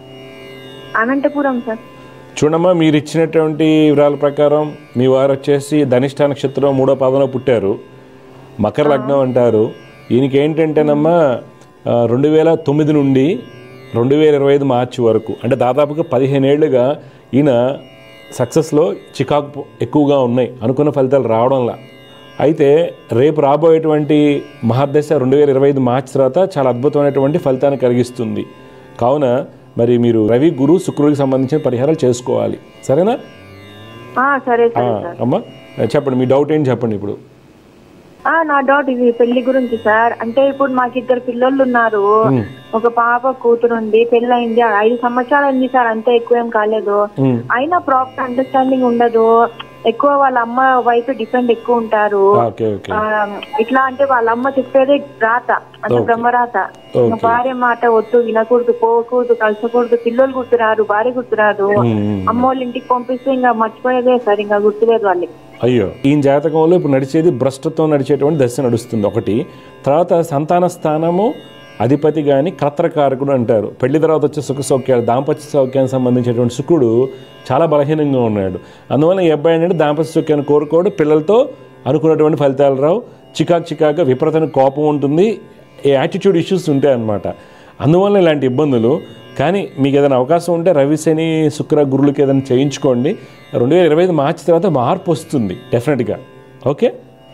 అనంతపురం సార్ చూడమ్మా మీరు ఇచ్చినటువంటి వివరాల ప్రకారం మీ వారు వచ్చేసి ధనిష్ట నక్షత్రం మూడో పాదంలో పుట్టారు మకర లగ్నం అంటారు ఈయనకి ఏంటంటేనమ్మా ఆ, రెండు వేల తొమ్మిది నుండి రెండు వేల ఇరవై ఐదు మార్చి వరకు అంటే దాదాపుగా పదిహేను ఏళ్ళుగా ఈయన సక్సెస్లో చికాకు ఎక్కువగా ఉన్నాయి అనుకున్న ఫలితాలు రావడంలా అయితే రేపు రాబోయేటువంటి మహాదశ రెండు వేల ఇరవై ఐదు మార్చి తర్వాత చాలా అద్భుతమైనటువంటి ఫలితాన్ని కలిగిస్తుంది కావున మరి మీరు రవి గురు శుక్రుడికి సంబంధించిన పరిహారాలు చేసుకోవాలి సరేనా ఆ, సరే ఆ, సరే సార్ అమ్మా చెప్పండి మీ డౌట్ ఏంటి చెప్పండి ఇప్పుడు ఆ, నా డౌట్ ఇది పెళ్లి గురించి సార్ అంటే ఇప్పుడు మాకు ఇద్దరు పిల్లోళ్ళు ఉన్నారు ఒక పాప కూతురు ఉంది పెళ్లి అయింది ఐదు సంవత్సరాలు అయింది సార్ అంతే ఎక్కువ ఏం కాలేదు ఉమ్, అయినా ప్రాపర్ అండర్స్టాండింగ్ ఉండదు ఎక్కువ వాళ్ళ అమ్మ వైపు డిపెండ్ ఎక్కువ ఉంటారు ఓకే ఓకే ఆ, ఇట్లా అంటే వాళ్ళ అమ్మ చెప్పేదే రాత అంటే బ్రహ్మరాత Okay. భార్య మాట వద్దు వినకూడదు పోకూడదు కలిసకూడదు పిల్లలు గుర్తురారు భార్య గుర్తురాదు ఉమ్, ఉమ్. అమ్మ వాళ్ళ ఇంటికి పంపిస్తే ఇంకా మర్చిపోయేదే సార్ ఇంకా గుర్తులేదు వాళ్ళకి అయ్యో ఈ జాతకంలో ఇప్పుడు నడిచేది భ్రష్టత్వం నడిచేటువంటి దశ నడుస్తుంది ఒకటి తర్వాత సంతాన స్థానము అధిపతి కానీ కర్తకారకుడు అంటారు పెళ్లి తర్వాత వచ్చే సుఖ సౌఖ్యాలు దాంపత్య సౌఖ్యానికి సంబంధించినటువంటి శుక్రుడు చాలా బలహీనంగా ఉన్నాడు అందువల్ల ఈ అబ్బాయి ఏంటంటే దాంపత్య సౌఖ్యాన్ని కోరుకోడు పిల్లలతో అనుకున్నటువంటి ఫలితాలు రావు చికాక్ చికాగా విపరీతమైన కోపం ఉంటుంది ఈ యాటిట్యూడ్ ఇష్యూస్ ఉంటాయి అన్నమాట అందువల్ల ఇలాంటి ఇబ్బందులు కానీ మీకు ఏదైనా అవకాశం ఉంటే రవి శని శుక్ర గురులకి ఏదైనా చేయించుకోండి రెండు వేల ఇరవై ఐదు మార్చి తర్వాత మార్పు వస్తుంది డెఫినెట్గా ఓకే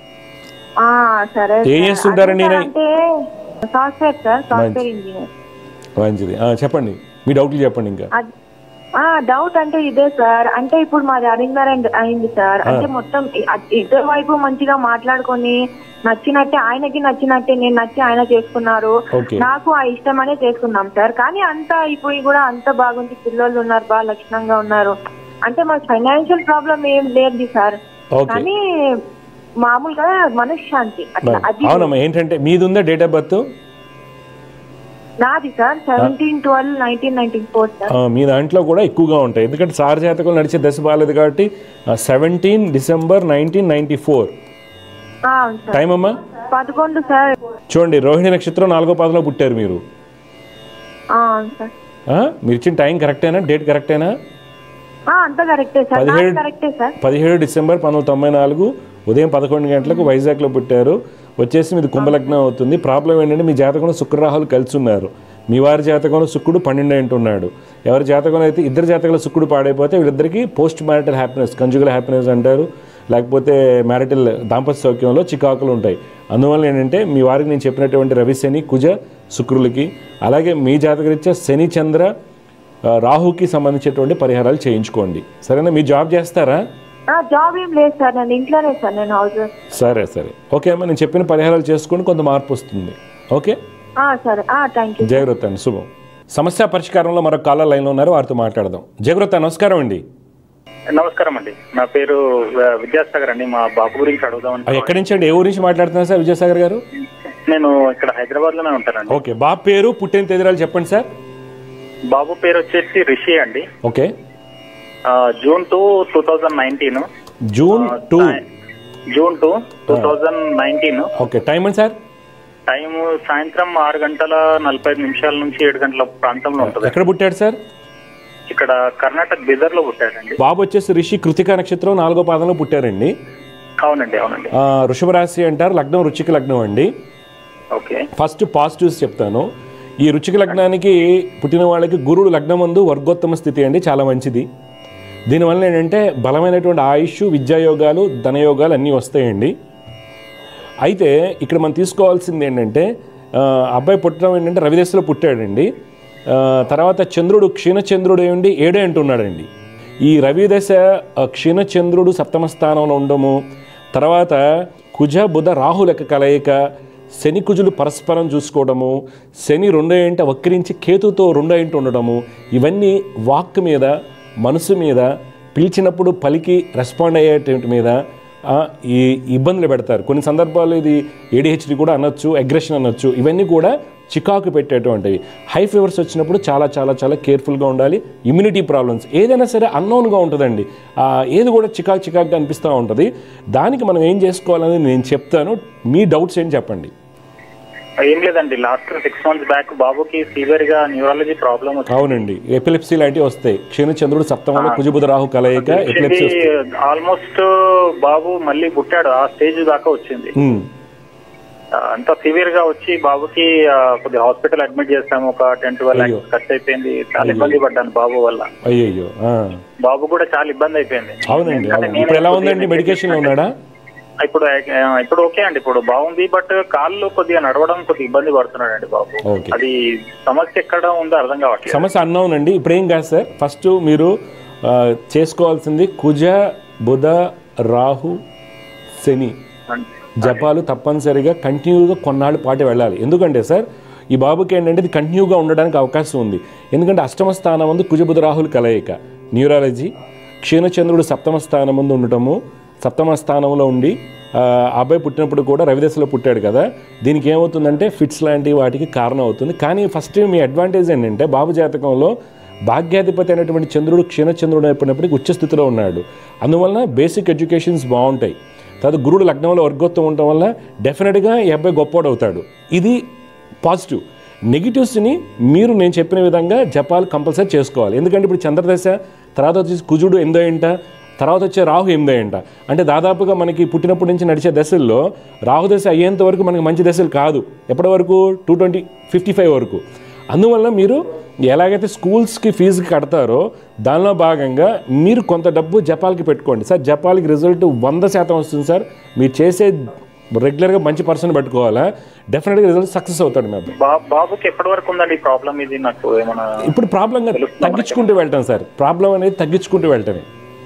ఆ సరే ఏం సార్. చేస్తుంటారండి అదే ఈయన? అంటే సాఫ్ట్వేర్ సార్ సాఫ్ట్వేర్ ఇంజనీర్ మంచిది ఆ, చెప్పండి మీ డౌట్లు చెప్పండి ఇంకా అద్- ఆ డౌట్ అంటే ఇదే సార్ అంటే ఇప్పుడు మాది అరేంజ్ మ్యారేజ్ అయింది సార్ అంటే మొత్తం ఇ- అ- ఇద్దరు వైపు మంచిగా మాట్లాడుకొని నచ్చినట్టే ఆయనకి నచ్చినట్టే నేను నచ్చి ఆయన చేసుకున్నారు ఓకే నాకు ఆ ఇష్టం అనే చేసుకున్నాం సార్ కానీ అంతా ఇప్పుడు కూడా అంత బాగుంది పిల్లలు ఉన్నారు బాగా లక్షణంగా ఉన్నారు అంటే మాకు ఫైనాన్షియల్ ప్రాబ్లం ఏం లేదు సార్ ఓకే కానీ మామూలుగా మనశ్శాంతి అట్లా అది అవునమ్మా ఏంటంటే మీది ఉందా డేట్ ఆఫ్ బర్త్ నాది sir seventeen twelve nineteen ninety four sir మీ దాంట్లో కూడా ఎక్కువగా ఉంటాయి ఎందుకంటే సార్ జాతకం నడిచే దశ బాగాలేదు కాబట్టి seventeen December nineteen ninety four ఆ, అవును సార్ టైం అమ్మా పదకొండు సార్ చూడండి రోహిణి నక్షత్రం నాలుగో పాదంలో పుట్టారు మీరు ఆ, అవును సార్ ఆ? మీరు ఇచ్చిన టైం కరెక్టేనా డేట్ కరెక్టేనా ఆ, అంతా కరెక్టే సార్ నాది పదిహేడు- కరెక్టే సార్ పదిహేడు డిసెంబర్ పంతొమ్మిది తొంభై నాలుగు ఉదయం పదకొండు గంటలకు వైజాగ్లో పుట్టారు వచ్చేసి మీది కుంభలగ్నం అవుతుంది ప్రాబ్లం ఏంటంటే మీ జాతకంలో శుక్రరాహులు కలిసి ఉన్నారు మీ వారి జాతకంలో శుక్రుడు పన్నెండు అంటున్నాడు ఎవరి జాతకంలో అయితే ఇద్దరు జాతకంలో శుక్రుడు పాడైపోతే వీళ్ళిద్దరికి post marital happiness conjugal happiness అంటారు లేకపోతే మ్యారిటల్ దాంపత్య సౌఖ్యంలో చికాకులు ఉంటాయి అందువల్ల ఏంటంటే మీ వారికి నేను చెప్పినటువంటి రవి శని కుజ శుక్రులకి అలాగే మీ జాతకరీత్యా శని చంద్ర ఆ, రాహుకి సంబంధించినటువంటి పరిహారాలు చేయించుకోండి సరేనా మీ జాబ్ చేస్తారా ఆ, జాబ్ ఏం లేదు సార్ నేను ఇంట్లోనే సార్ నేను హౌస్ సరే సరే ఓకే అమ్మా నేను చెప్పిన పరిహారాలు చేసుకొని కొంత మార్పు వస్తుంది ఓకే ఆ, సరే జాగ్రత్త జయగ్రత అండి శుభం సమస్య పరిష్కారంలో మరొక కాలర్ లైన్లో ఉన్నారు వారితో మాట్లాడదాం జయగ్రత నమస్కారం అండి నమస్కారం అండి నా పేరు ఆ, విద్యాసాగర్ అండి మా బాబు గురించి అడుగుదామని ఆ, ఎక్కడి నుంచి అండి ఏ ఊరి నుంచి మాట్లాడుతున్నారు సార్ విజయసాగర్ గారు నేను ఇక్కడ హైదరాబాద్ లోనే ఉంటానండి ఓకే బాబు పేరు పుట్టిన తేదీరాలు చెప్పండి సార్ బాబు పేరు వచ్చేసి రిషి అండి ఓకే ఆ, June two two thousand nineteen June two June two two thousand nineteen okay time అండి సార్ టైం సాయంత్రం ఆరు గంటల నలభై ఐదు నిమిషాల నుంచి ఏడు గంటల ప్రాంతంలో ఉంటుంది ఎక్కడ పుట్టాడు సార్ ఇక్కడ కర్ణాటక బిదర్ లో పుట్టాడండి బాబు వచ్చేసి రిషి కృతికా నక్షత్రం నాలుగో పాదంలో పుట్టారండి అవునండి అవునండి ఆ, వృషభ రాశి అంటారు లగ్నం రుచిక లగ్నం అండి ఓకే ఫస్ట్ పాజిటివ్స్ చెప్తాను ఈ రుచిక లగ్నానికి పుట్టిన వాళ్ళకి గురుడు లగ్నం ముందు వర్గోత్తమ స్థితి అండి చాలా మంచిది దీనివల్ల ఏంటంటే బలమైనటువంటి ఆయుష్ విద్యాయోగాలు ధనయోగాలు అన్నీ వస్తాయండి అయితే ఇక్కడ మనం తీసుకోవాల్సింది ఏంటంటే ఆ, అబ్బాయి పుట్టడం ఏంటంటే రవిదశలో పుట్టాడండి ఆ, తర్వాత చంద్రుడు క్షీణచంద్రుడు ఏంటి ఏడే అంటున్నాడండి ఈ రవిదశ ఆ, క్షీణచంద్రుడు సప్తమ స్థానంలో ఉండము తర్వాత కుజ బుధ రాహులక కలయిక శని కుజులు పరస్పరం చూసుకోవడము శని రెండో ఇంట వక్రించి కేతుతో రెండో ఇంట ఉండడము ఇవన్నీ వాక్ మీద మనసు మీద పిలిచినప్పుడు పలికి రెస్పాండ్ అయ్యేటువంటి మీద ఆ, ఈ ఇబ్బందులు పెడతారు కొన్ని సందర్భాల్లో ఇది ఏడిహెచ్డి కూడా అనొచ్చు అగ్రెషన్ అనొచ్చు ఇవన్నీ కూడా చికాకు పెట్టేటువంటివి హై ఫీవర్స్ వచ్చినప్పుడు చాలా చాలా చాలా కేర్ఫుల్గా ఉండాలి ఇమ్యూనిటీ ప్రాబ్లమ్స్ ఏదైనా సరే అన్నోన్గా ఉంటుందండి ఆ, ఏది కూడా చికాకు చికాకుగా అనిపిస్తూ ఉంటుంది దానికి మనం ఏం చేసుకోవాలని నేను చెప్తాను మీ డౌట్స్ ఏంటి చెప్పండి ఏం లేదండి లాస్ట్ సిక్స్ మంత్స్ బ్యాక్ బాబుకి సివియర్ గా న్యూరాలజీ ప్రాబ్లం వచ్చింది అవునండి ఎపిలెప్సీ లాంటివి వస్తాయి క్షీణచంద్రుడు సప్తమంలో కుజుబుధ రాహు కలయిక ఎపిలెప్సీ వస్తుంది ఆల్మోస్ట్ బాబు మళ్ళీ పుట్టాడు ఆ స్టేజ్ దాకా వచ్చింది ఉమ్, ఆ, అంత సివియర్ గా వచ్చి బాబుకి ఆ, కొద్దిగా హాస్పిటల్ అడ్మిట్ చేస్తాము ఒక టెన్ ట్వెల్వ్ అయ్యో. లాక్స్ ఖర్చు అయిపోయింది చాలా ఇబ్బంది పడ్డాను బాబు వల్ల అయ్యయ్యో ఆ. బాబు కూడా చాలా ఇబ్బంది అయిపోయింది అవునండి ఎందుకంటే అవును నేను ఇప్పుడు ఎలా కొద్దిగా ఉందండి మెడికేషన్లో ఉన్నాడా ఇప్పుడు ఆ, ఇప్పుడు ఓకే అండి ఇప్పుడు బాగుంది బట్ కాళ్ళు కొద్దిగా నడవడం కొద్దిగా ఇబ్బంది పడుతున్నాడు అండి బాబు ఓకే. అది సమస్య ఎక్కడ ఉందో అర్థం కావట్లేదు సమస్య అన్నౌన్ అండి ఇప్పుడు ఏం కాదు సార్ ఫస్ట్ మీరు ఆ, చేసుకోవాల్సింది కుజ బుధ రాహు శని జపాలు తప్పనిసరిగా కంటిన్యూగా కొన్నాళ్ళ పాటు వెళ్ళాలి ఎందుకంటే సార్ ఈ బాబుకి ఏంటంటే ఇది కంటిన్యూగా ఉండడానికి అవకాశం ఉంది ఎందుకంటే అష్టమ స్థానం ముందు కుజబుధ రాహుల్ కలయిక న్యూరాలజీ క్షీణచంద్రుడు సప్తమ స్థానం ముందు ఉండటము సప్తమ స్థానంలో ఉండి ఆ ఆ అబ్బాయి పుట్టినప్పుడు కూడా రవిదశలో పుట్టాడు కదా దీనికి ఏమవుతుందంటే ఫిట్స్ లాంటి వాటికి కారణం అవుతుంది కానీ ఫస్ట్ మీ అడ్వాంటేజ్ ఏంటంటే బాబు జాతకంలో భాగ్యాధిపతి అయినటువంటి చంద్రుడు క్షీణచంద్రుడు అయిపోయినప్పటికీ ఉచ్చ స్థితిలో ఉన్నాడు అందువలన బేసిక్ ఎడ్యుకేషన్స్ బాగుంటాయి తర్వాత గురుడు లగ్నంలో వర్గోత్వం ఉండటం వల్ల డెఫినెట్గా ఈ అబ్బాయి గొప్పోడు అవుతాడు ఇది పాజిటివ్ నెగిటివ్స్ని మీరు నేను చెప్పిన విధంగా జపాలు కంపల్సరీ చేసుకోవాలి ఎందుకంటే ఇప్పుడు చంద్రదశ తర్వాత వచ్చేసి కుజుడు ఎనిమిదో ఏంట తర్వాత వచ్చే రాహు ఎనిమిదో ఏంట అంటే దాదాపుగా మనకి పుట్టినప్పటి నుంచి నడిచే దశల్లో రాహు దశ అయ్యేంత వరకు మనకి మంచి దశలు కాదు ఎప్పటి వరకు టూ ట్వంటీ ఫిఫ్టీ ఫైవ్ వరకు అందువల్ల మీరు ఎలాగైతే స్కూల్స్కి ఫీజుకి కడతారో దానిలో భాగంగా మీరు కొంత డబ్బు జపాలకి పెట్టుకోండి సార్ జపాలకి రిజల్ట్ వంద శాతం వస్తుంది సార్ మీరు చేసే రెగ్యులర్గా మంచి పర్సన్ పెట్టుకోవాలా డెఫినెట్గా రిజల్ట్ సక్సెస్ అవుతాడు మీ అబ్బాయి బా- బాబుకి ఎప్పటి వరకు ఉందండి ఈ ప్రాబ్లం ఇది నాకు ఏమైనా ఇప్పుడు ప్రాబ్లం తగ్గించుకుంటూ వెళ్తాం సార్ ప్రాబ్లం అనేది తగ్గించుకుంటూ వెళ్ళటమే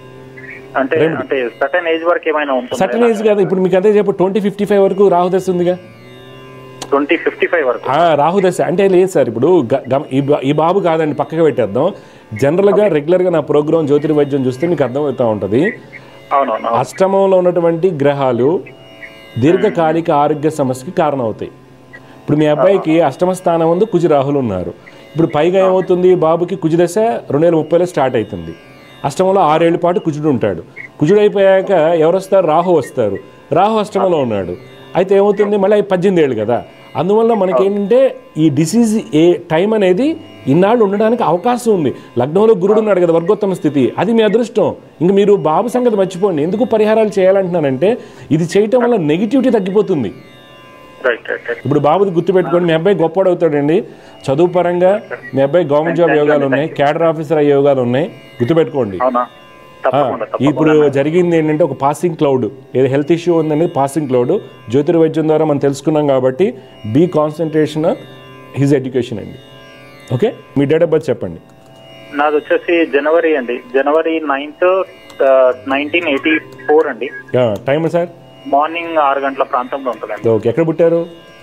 అంటే అంటే సర్టన్ ఏజ్ వరకు ఏమైనా సర్టన్ ఉంటుంది ఏజ్ కాదు ఇప్పుడు మీకు అదే చెప్పు ట్వంటీ ఫిఫ్టీ ఫైవ్ వరకు రాహుదశ ఉందిగా ట్వంటీ ఫిఫ్టీ ఫైవ్ వరకు ఆ, రాహుదశ అంటే లేదు సార్ ఇప్పుడు గ- గమ- ఈ బా- ఈ బాబు కాదండి పక్కకి పెట్టేద్దాం జనరల్గా రెగ్యులర్గా నా ప్రోగ్రామ్ జ్యోతిర్వైద్యం చూస్తే మీకు అర్థమవుతూ ఉంటుంది అవునవును అష్టమంలో ఉన్నటువంటి గ్రహాలు దీర్ఘకాలిక ఆరోగ్య సమస్యకి కారణం అవుతాయి ఇప్పుడు మీ అబ్బాయికి అష్టమ స్థానం ముందు కుజి రాహులు ఉన్నారు ఇప్పుడు పైగా ఏమవుతుంది బాబుకి కుజి దశ రెండు వేల ముప్పైలో స్టార్ట్ అవుతుంది అష్టమంలో ఆరేళ్ల పాటు కుజుడు ఉంటాడు కుజుడు అయిపోయాక ఎవరు వస్తారు రాహు వస్తారు రాహు అష్టమంలో ఉన్నాడు అయితే ఏమవుతుంది మళ్ళీ పద్దెనిమిది ఏళ్ళు కదా అందువల్ల మనకేంటంటే ఈ డిసీజ్ ఏ టైం అనేది ఇన్నాళ్ళు ఉండడానికి అవకాశం ఉంది లగ్నంలో గురుడు ఉన్నాడు కదా వర్గోత్తమ స్థితి అది మీ అదృష్టం ఇంక మీరు బాబు సంగతి మర్చిపోండి ఎందుకు పరిహారాలు చేయాలంటున్నానంటే ఇది చేయటం వల్ల నెగిటివిటీ తగ్గిపోతుంది రైట్ రైట్ రైట్ ఇప్పుడు బాబుది గుర్తుపెట్టుకోండి మీ అబ్బాయి గొప్పవాడు అవుతాడండి చదువు పరంగా మీ అబ్బాయి గవర్నమెంట్ జాబ్ యోగాలు ఉన్నాయి క్యాడర్ ఆఫీసర్ అయ్యే యోగాలు ఉన్నాయి గుర్తుపెట్టుకోండి అవునా తప్పకుండా ఇప్పుడు జరిగింది ఏంటంటే ఒక పాసింగ్ క్లౌడ్ ఏదో హెల్త్ ఇష్యూ ఉందనేది పాసింగ్ క్లౌడ్ జ్యోతిర్వైద్యం ద్వారా మనం తెలుసుకున్నాం కాబట్టి బీ కాన్సన్ట్రేషన్ హిజ్ ఎడ్యుకేషన్ అండి ఓకే మీ డేట్ ఆఫ్ బర్త్ చెప్పండి నాది వచ్చేసి జనవరి అండి జనవరి నైన్త్ నైన్టీన్ ఎయిటీ ఫోర్ అండి టైం సార్ మార్నింగ్ ఆరు గంటల ప్రాంతంలో ఉంటుందండి ఓకే ఎక్కడ పుట్టారు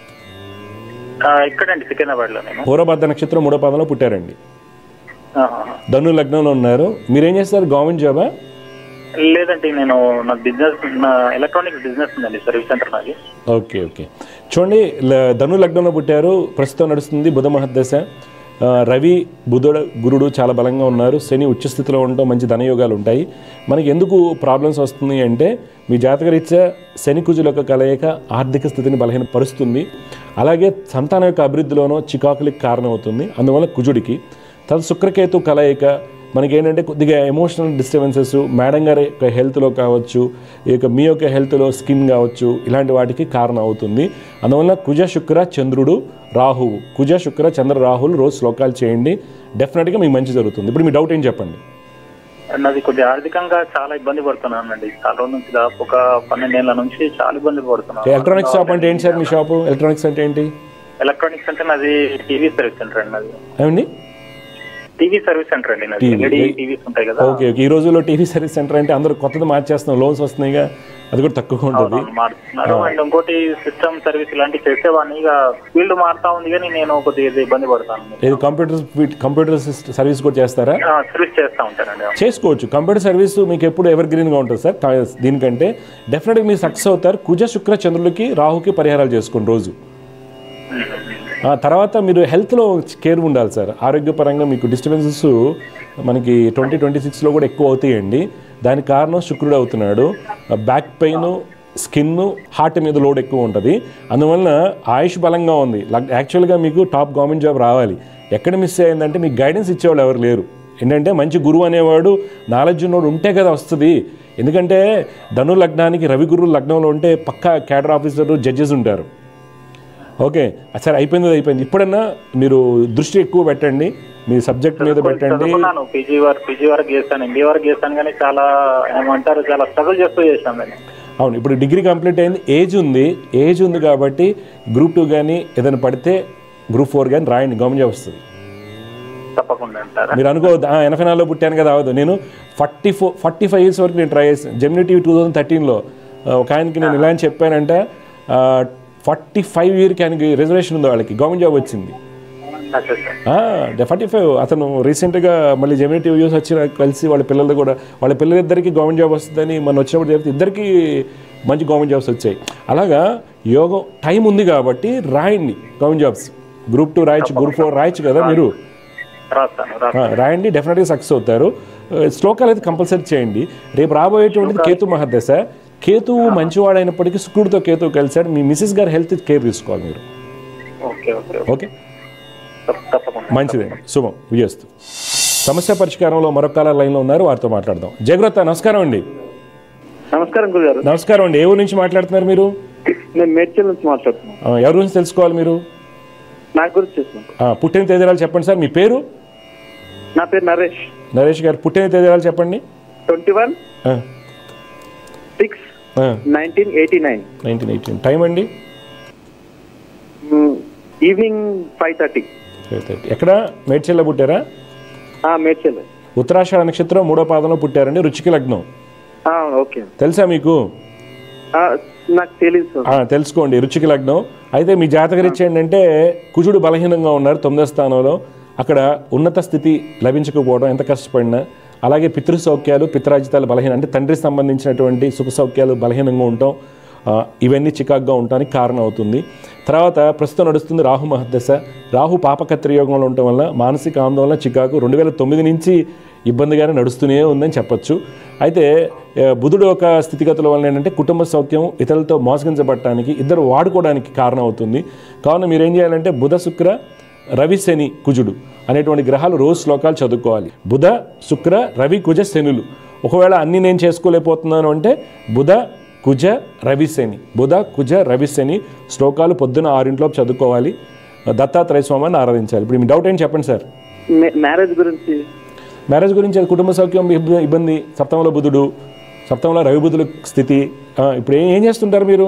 ఆ, ఇక్కడండి సికింద్రాబాద్ లో నేను పూర్వభద్ర నక్షత్రం మూడో పదంలో పుట్టారండి ఆహా. ధను లగ్నంలో ఉన్నారు మీరేం చేస్తారు గవర్నమెంట్ జాబా లేదండి నేను నా బిజినెస్ నా ఎలక్ట్రానిక్స్ బిజినెస్ ఉందండి సర్వీస్ సెంటర్ నాది ఓకే ఓకే చూడండి ల- ధను లగ్నంలో పుట్టారు ప్రస్తుతం నడుస్తుంది బుధ మహర్దశ ఆ, రవి బుధుడు గురుడు చాలా బలంగా ఉన్నారు శని ఉచ్చస్థితిలో ఉండటం మంచి ధనయోగాలు ఉంటాయి మనకి ఎందుకు ప్రాబ్లమ్స్ వస్తుంది అంటే మీ జాతకరీత్యా శని కుజుల యొక్క కలయిక ఆర్థిక స్థితిని బలహీనపరుస్తుంది అలాగే సంతానం యొక్క అభివృద్ధిలోనో చికాకులకి కారణమవుతుంది అందువల్ల కుజుడికి తర్వాత శుక్రకేతు కలయిక మనకి ఏంటంటే కొద్దిగా ఎమోషనల్ డిస్టర్బెన్సెస్ మేడం గారి యొక్క హెల్త్లో కావచ్చు ఈ యొక్క మీ యొక్క హెల్త్లో స్కిన్ కావచ్చు ఇలాంటి వాటికి కారణం అవుతుంది అందువల్ల కుజ శుక్ర చంద్రుడు రాహువు కుజ శుక్ర చంద్ర రాహులు రోజు శ్లోకాలు చేయండి డెఫినెట్గా మీకు మంచి జరుగుతుంది ఇప్పుడు మీ డౌట్ ఏం చెప్పండి నాది కొద్దిగా ఆర్థికంగా చాలా ఇబ్బంది పడుతున్నానండి చాలా రోజుల నుంచి దాదాపు ఒక పన్నెండేళ్ల నుంచి చాలా ఇబ్బంది పడుతున్నాను ఎలక్ట్రానిక్స్ షాప్ అంటే ఏంటి సార్ మీ షాపు ఎలక్ట్రానిక్స్ అంటే ఏంటి ఎలక్ట్రానిక్స్ అంటే నాది టీవీ సర్వీస్ సెంటర్ అండి నాది ఏమండి టీవీ సర్వీస్ సెంటర్ అండి నాది TV. ఎల్ఈడి టీవీస్ ఉంటాయి కదా ఓకే ఓకే ఈ రోజుల్లో టీవీ సర్వీస్ సెంటర్ అంటే అందరూ కొత్తది మార్చేస్తున్నాం లోన్స్ వస్తున్నాయిగా అది కూడా తక్కువ ఉంటుంది అవునవును, మారుతున్నారు అండ్ ఇంకోటి సిస్టమ్ సర్వీస్ ఇలాంటివి చేసేవాడిని ఇక ఫీల్డ్ మారుతా ఉంది కానీ నేను కొద్దిగా ఇబ్బంది పడతాను ఇది కంప్యూటర్ కంప్యూటర్ సిస్ట- సర్వీస్ కూడా చేస్తారా సర్వీస్ చేస్తా ఉంటానండి అవును. చేసుకోవచ్చు కంప్యూటర్ సర్వీస్ మీకు ఎప్పుడు ఎవర్ గ్రీన్గా ఉంటుంది సార్ కా- దీనికంటే డెఫినెట్గా మీరు సక్సెస్ అవుతారు కుజ శుక్ర చంద్రులకి రాహుకి పరిహారాలు చేసుకోండి రోజు ఆ తర్వాత మీరు హెల్త్లో కేర్ ఉండాలి సార్ ఆరోగ్యపరంగా మీకు డిస్టర్బెన్సెస్ మనకి ట్వంటీ ట్వంటీ సిక్స్లో కూడా ఎక్కువ అవుతాయండి దానికి కారణం శుక్రుడు అవుతున్నాడు బ్యాక్ పెయిన్ స్కిన్ హార్ట్ మీద లోడ్ ఎక్కువ ఉంటుంది అందువలన ఆయుష్ బలంగా ఉంది లగ్- యాక్చువల్గా మీకు టాప్ గవర్నమెంట్ జాబ్ రావాలి ఎక్కడ మిస్ అయిందంటే మీకు గైడెన్స్ ఇచ్చేవాళ్ళు ఎవరు లేరు ఏంటంటే మంచి గురువు అనేవాడు నాలెడ్జ్ ఉన్నోడు ఉంటే కదా వస్తుంది ఎందుకంటే ధను లగ్నానికి రవి గురువు లగ్నంలో ఉంటే పక్కా క్యాడర్ ఆఫీసర్ జడ్జెస్ ఉంటారు ఓకే సరే అయిపోయింది అయిపోయింది ఇప్పుడన్నా మీరు దృష్టి ఎక్కువ పెట్టండి మీ సబ్జెక్ట్ మీద పెట్టండి చదువుకున్నాను పీజీ వరకు పీజీ వరకు చేశాను ఎంబీ వరకు చేశాను కానీ చాలా ఏమంటారు చాలా స్ట్రగుల్ చేస్తూ చేశాను నేను అవును ఇప్పుడు డిగ్రీ కంప్లీట్ అయింది ఏజ్ ఉంది ఏజ్ ఉంది కాబట్టి గ్రూప్ టూ కానీ ఏదైనా పడితే గ్రూప్ ఫోర్ కానీ రాయండి గవర్నమెంట్ జాబ్ వస్తుంది తప్పకుండా అంటారా మీరు అనుకోవద్దు "ఆ, ఎనభై నాలుగులో పుట్టాను కదా అవద్దు నేను forty four forty five years వరకు నేను ట్రై చేసాను జెమినీ టీవీ టూ థౌసండ్ థర్టీన్లో ఒక ఆయనకి నేను ఇలా అని చెప్పానంటే ఫార్టీ ఫైవ్ ఇయర్కి ఆయనకి రిజర్వేషన్ ఉంది వాళ్ళకి గవర్నమెంట్ జాబ్ వచ్చింది అచ్చా సార్ ఫార్టీ ఫైవ్ అతను రీసెంట్గా మళ్ళీ జెమినీ టీవీ యూస్ వచ్చి నాకు కలిసి వాళ్ళ పిల్లలు కూడా వాళ్ళ పిల్లలిద్దరికి గవర్నమెంట్ జాబ్ వస్తుందని మన వచ్చినప్పుడు చెప్తే ఇద్దరికి మంచి గవర్నమెంట్ జాబ్స్ వచ్చాయి అలాగా యోగం టైం ఉంది కాబట్టి రాయండి గవర్నమెంట్ జాబ్స్ గ్రూప్ టూ రాయొచ్చు గ్రూప్ ఫోర్ రాయొచ్చు కదా మీరు రాస్తాను ఆ, రాస్తాను రాయండి డెఫినెట్గా సక్సెస్ అవుతారు ఆ, శ్లోకాలు అయితే కంపల్సరీ చేయండి రేపు రాబోయేటువంటిది కేతు మహాదశ కేతువు మంచివాడైనప్పటికీ శుక్రుడితో కేతువు కలిశాడు మీ మిస్సెస్ గారి హెల్త్ కేర్ తీసుకోవాలి మీరు ఓకే ఓకే ఓకే తప్ప- తప్పకుండా మంచిదండి శుభం విజయస్తు సమస్య పరిష్కారంలో మరొక కాలర్ లైన్లో ఉన్నారు వారితో మాట్లాడదాం జయగ్రత నమస్కారం అండి నమస్కారం గురుగారు నమస్కారం అండి ఏ ఊరు నుంచి మాట్లాడుతున్నారు మీరు నేను మేడ్చల్ నుంచి మాట్లాడుతున్నాను ఆ, ఎవరి గురించి తెలుసుకోవాలి మీరు నా గురించి చేస్తున్నాను ఆ, పుట్టిన తేదీరాలు చెప్పండి సార్ మీ పేరు నా పేరు నరేష్ నరేష్ గారు పుట్టిన తేదీరాలు చెప్పండి twenty one six nineteen eighty nine nineteen eighteen time అండి ఈవినింగ్ ఫైవ్ థర్టీ ఎక్కడ మేడ్చెల్లో పుట్టారా మేడ్చల్ ఉత్తరాషాఢ నక్షత్రం మూడో పాదంలో పుట్టారండి రుచికి లగ్నం ఓకే తెలుసా మీకు ఆ, నాకు తెలియదు సార్ ఆ, తెలుసుకోండి రుచికి లగ్నం అయితే మీ జాతకరీత్యా ఏంటంటే కుజుడు బలహీనంగా ఉన్నారు తొమ్మిదో స్థానంలో అక్కడ ఉన్నత స్థితి లభించకపోవడం ఎంత కష్టపడినా అలాగే పితృ సౌఖ్యాలు పితరాజితాలు బలహీన అంటే తండ్రికి సంబంధించినటువంటి సుఖ సౌఖ్యాలు బలహీనంగా ఉండటం ఆ, ఇవన్నీ చికాగ్గా ఉండటానికి కారణం అవుతుంది తర్వాత ప్రస్తుతం నడుస్తుంది రాహు మహదశ రాహు పాపకత్రి యోగంలో ఉండటం వల్ల మానసిక ఆందోళన చికాకు రెండు వేల తొమ్మిది నుంచి ఇబ్బందిగానే నడుస్తూనే ఉందని చెప్పొచ్చు అయితే ఆ, బుధుడు ఒక స్థితిగతుల వల్ల ఏంటంటే కుటుంబ సౌఖ్యం ఇతరులతో మోసగించబడటానికి ఇద్దరు వాడుకోవడానికి కారణం అవుతుంది కావున మీరు ఏం చేయాలంటే బుధ శుక్ర రవి శని కుజుడు అనేటువంటి గ్రహాలు రోజు శ్లోకాలు చదువుకోవాలి బుధ శుక్ర రవి కుజ శనులు ఒకవేళ అన్ని నేను చేసుకోలేకపోతున్నాను అంటే బుధ కుజ రవి శని బుధ కుజ రవి శని శ్లోకాలు పొద్దున ఆరింట్లోపు చదువుకోవాలి దత్తాత్రేయ స్వామిని ఆరాధించాలి ఇప్పుడు మీ డౌట్ ఏంటి చెప్పండి సార్ మ్యారేజ్ గురించి మ్యారేజ్ గురించి అది కుటుంబ సౌఖ్యం ఇబ్బ- ఇబ్బంది సప్తమంలో బుధుడు సప్తమంలో రవి బుధుల స్థితి ఆ, ఇప్పుడు ఏం ఏం చేస్తుంటారు మీరు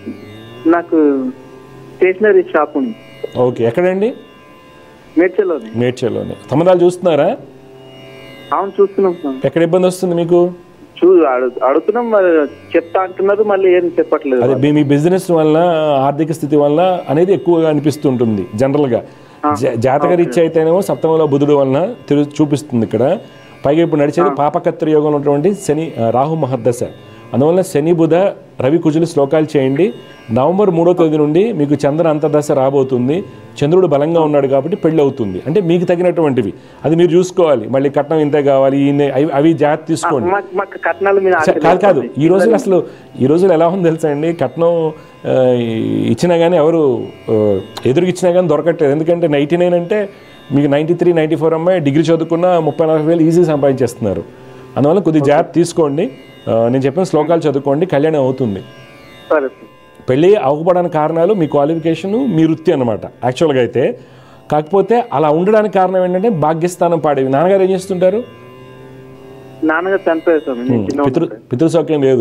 నాకు స్టేషనరీ షాప్ ఉంది ఓకే ఎక్కడండి మేడ్చల్లోనే మేడ్చల్లోనే సంబంధాలు చూస్తున్నారా అవును చూస్తున్నాం సార్ ఎక్కడ ఇబ్బంది వస్తుంది మీకు చూ అడు- అడుగుతున్నాం మరి చెప్తా అంటున్నారు మళ్ళీ ఏం చెప్పట్లేదు అదే మీ- మీ బిజినెస్ వల్ల ఆర్థిక స్థితి వల్ల అనేది ఎక్కువగా అనిపిస్తుంటుంది జనరల్గా జా- జాతక రీత్యా అయితేనేమో సప్తమంలో బుధుడు వలన తిరు చూపిస్తుంది ఇక్కడ పైగా ఇప్పుడు నడిచేది పాపకత్ర యోగంలో ఉన్నటువంటి శని ఆ, రాహు మహర్దశ అందువల్ల శని బుధ రవి కుజులు శ్లోకాలు చేయండి నవంబర్ మూడో తేదీ నుండి మీకు చంద్ర అంతర్దశ రాబోతుంది చంద్రుడు బలంగా ఉన్నాడు కాబట్టి పెళ్ళి అవుతుంది అంటే మీకు తగినటువంటివి అది మీరు చూసుకోవాలి మళ్ళీ కట్నం ఇంతే కావాలి ఈయన అవి అవి జాగ్రత్త తీసుకోండి మాకు మాకు కట్నాల మీద ఆశ సరే, కాదు కాదు లేదు. ఈ రోజులు అసలు ఈ రోజులు ఎలా ఉంది తెలుసా అండి కట్నం ఆ, ఇచ్చినా కానీ ఎవరు ఆ, ఎదురుకి ఇచ్చినా కానీ దొరకట్లేదు ఎందుకంటే నైంటీ నైన్ అంటే మీకు నైంటీ త్రీ నైంటీ ఫోర్ అమ్మాయి డిగ్రీ చదువుకున్న ముప్పై నలభై వేలు ఈజీ సంపాదించేస్తున్నారు అందువల్ల కొద్దిగా జాగ్రత్త తీసుకోండి ఆ, నేను చెప్పిన శ్లోకాలు చదువుకోండి కళ్యాణం అవుతుంది సరే సార్ పెళ్ళి అవ్వకపోవడానికి కారణాలు మీ క్వాలిఫికేషను మీ వృత్తి అనమాట యాక్చువల్గా అయితే కాకపోతే అలా ఉండడానికి కారణం ఏంటంటే భాగ్యస్థానం పాడేవి నాన్నగారు ఏం చేస్తుంటారు నాన్నగారు చనిపోయారు సార్ నేను చిన్నగా పితృ పితృ సౌఖ్యం లేదు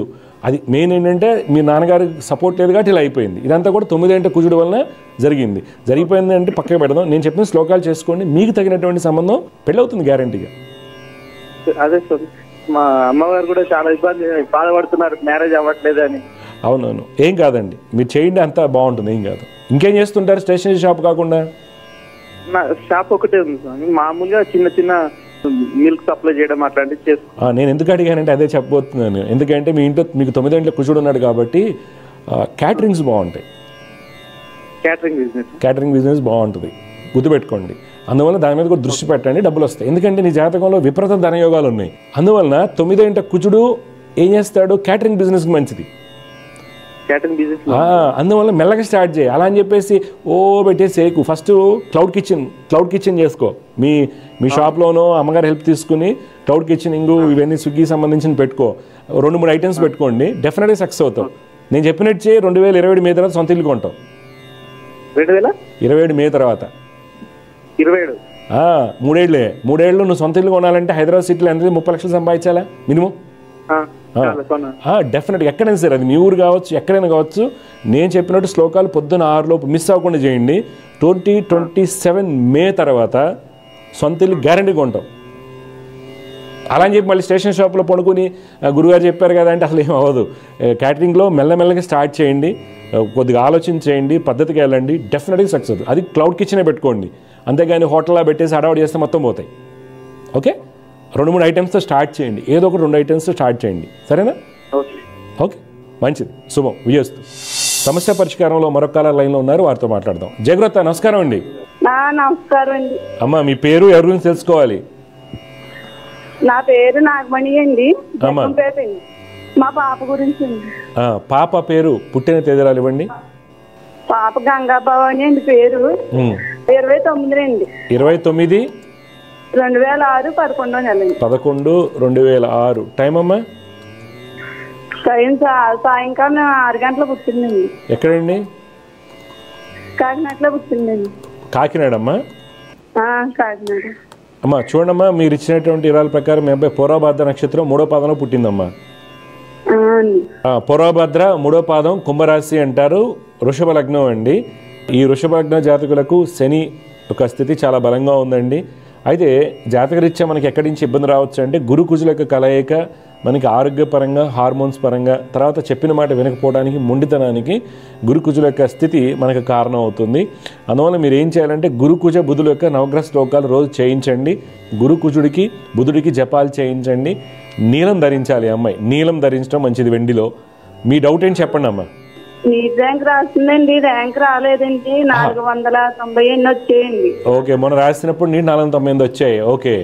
అది మెయిన్ ఏంటంటే మీ నాన్నగారికి సపోర్ట్ లేదు కాబట్టి ఇలా అయిపోయింది ఇదంతా కూడా తొమ్మిది అంటే కుజుడు వలన జరిగింది జరిగిపోయింది అంటే పక్కకు పెడదాం నేను చెప్పిన శ్లోకాలు చేసుకోండి మీకు తగినటువంటి సంబంధం పెళ్ళవుతుంది గ్యారంటీగా అదే సార్ మా అమ్మగారు కూడా చాలా ఇబ్బంది బాధపడుతున్నారు మ్యారేజ్ అవ్వట్లేదు అని అవునవును ఏం కాదండి మీరు చేయండి అంతా బాగుంటుంది ఏం కాదు ఇంకేం చేస్తుంటారు స్టేషనరీ షాప్ కాకుండా నా షాప్ ఒకటే ఉంది స్వామి మామూలుగా చిన్న చిన్న మిల్క్ సప్లై చేయడం అట్లాంటివి చేస్తాం ఆ, నేను ఎందుకు అడిగానంటే అదే చెప్పబోతున్నాను ఎందుకంటే మీ ఇంట్లో మీకు తొమ్మిది గంటల కుజుడు ఉన్నాడు కాబట్టి క్యాటరింగ్స్ బాగుంటాయి క్యాటరింగ్ బిజినెస్ క్యాటరింగ్ బిజినెస్ బాగుంటుంది గుర్తుపెట్టుకోండి అందువల్ల దాని మీద కూడా దృష్టి పెట్టండి డబ్బులు వస్తాయి ఎందుకంటే నీ జాతకంలో విపరీత ధనయోగాలు ఉన్నాయి అందువలన తొమ్మిదేంట కుజుడు ఏం చేస్తాడు క్యాటరింగ్ బిజినెస్కి మంచిది క్యాటరింగ్ బిజినెస్ ఆ, అందువల్ల మెల్లగా స్టార్ట్ చేయి అలా అని చెప్పేసి ఓ పెట్టేసేకు first cloud kitchen cloud kitchen చేసుకో మీ మీ షాప్లోనో అమ్మగారు హెల్ప్ తీసుకుని క్లౌడ్ కిచెనింగ్ ఇవన్నీ స్విగ్గీ సంబంధించిన పెట్టుకో రెండు మూడు ఐటమ్స్ పెట్టుకోండి డెఫినెట్గా సక్సెస్ అవుతావు నేను చెప్పినట్టు చేయి రెండు వేల ఇరవై ఏడు మే తర్వాత సొంత ఇల్లు కొంటావు రెండు వేల ఇరవై ఏడు మే తర్వాత ఇరవై ఏడు ఆ, మూడేళ్లే మూడేళ్ళు నువ్వు సొంత ఇల్లు కొనాలంటే హైదరాబాద్ సిటీలో ఎంత ముప్పై లక్షలు సంపాదించాలా మినిమం ఆ, చాలా కొన్నా డెఫినెట్గా ఎక్కడైనా సరే అది మీ ఊరు కావచ్చు ఎక్కడైనా కావచ్చు నేను చెప్పినట్టు శ్లోకాలు పొద్దున ఆరులోపు మిస్ అవ్వకుండా చేయండి ట్వంటీ ట్వంటీ సెవెన్ మే తర్వాత సొంత ఇల్లు గ్యారంటీ కొంటాం అలా అని చెప్పి మళ్ళీ స్టేషన్ షాప్లో పడుకుని "ఆ, గురుగారు చెప్పారు కదా అంటే అసలు ఏం అవ్వదు ఏ, క్యాటరింగ్లో మెల్లమెల్లగా స్టార్ట్ చేయండి ఆ, కొద్దిగా ఆలోచన చేయండి పద్ధతికి వెళ్ళండి డెఫినెట్గా సక్సెస్ అవుతుంది అది క్లౌడ్ కిచెనే పెట్టుకోండి అంతేగాని హోటల్లో పెట్టేసి అడవాడు చేస్తే మొత్తం పోతాయి ఓకే రెండు మూడు ఐటమ్స్తో స్టార్ట్ చేయండి ఏదో ఒకటి రెండు ఐటమ్స్తో స్టార్ట్ చేయండి సరేనా ఓకే ఓకే మంచిది శుభం విజయస్తు సమస్య పరిష్కారంలో మరొక కాలర్ లైన్లో ఉన్నారు వారితో మాట్లాడదాం జయగ్రత నమస్కారం అండి నా నమస్కారం అండి అమ్మ మీ పేరు ఎవరి గురించి తెలుసుకోవాలి నా పేరు నాగమణి అండి అమ్మా. జగ్గంపేట అండి మా పాప గురించి అండి ఆ, పాప పేరు పుట్టిన తేదీరాలు ఇవ్వండి పాప గంగా భవాని అండి పేరు ఉమ్. ఇరవై తొమ్మిది అండి ఇరవై తొమ్మిది రెండు వేల ఆరు పదకొండో నెల అండి పదకొండు రెండు వేల ఆరు టైం అమ్మా టైం సా- సాయంకాలం ఆరు గంటల పుట్టిందండి ఎక్కడండి కాకినాడలో పుట్టిందండి కాకినాడ అమ్మా ఆ, కాకినాడ అమ్మా చూడమ్మా మీరు ఇచ్చినటువంటి ఇరాల ప్రకారం మీ అబ్బాయి పూర్వభాద్ర నక్షత్రం మూడో పాదంలో పుట్టిందమ్మా ఆ, అండి ఆ, పూర్వభద్ర మూడో పాదం కుంభరాశి అంటారు వృషభ లగ్నం అండి ఈ వృషభ లగ్న జాతకులకు శని యొక్క స్థితి చాలా బలంగా ఉందండి అయితే జాతకరీత్యా మనకి ఎక్కడి నుంచి ఇబ్బంది రావచ్చు అంటే గురు కుజుల యొక్క కలయిక మనకి ఆరోగ్యపరంగా హార్మోన్స్ పరంగా తర్వాత చెప్పిన మాట వినకపోవడానికి మొండితనానికి గురు కుజుల యొక్క స్థితి మనకు కారణం అవుతుంది అందువల్ల మీరు ఏం చేయాలంటే గురు కుజ బుధుల యొక్క నవగ్రహ శ్లోకాలు రోజు చేయించండి గురు కుజుడికి బుధుడికి జపాలు చేయించండి నీలం ధరించాలి ఈ అమ్మాయి నీలం ధరించడం మంచిది వెండిలో మీ డౌట్ ఏంటి చెప్పండి అమ్మా నీట్ ర్యాంక్ రాసిందండి ర్యాంక్ రాలేదండి నాలుగు వందల తొంభై ఎన్ని వచ్చేయండి ఓకే మొన్న రాసినప్పుడు నీకు నాలుగు వందల తొంభై ఎనిమిది వచ్చాయి ఓకే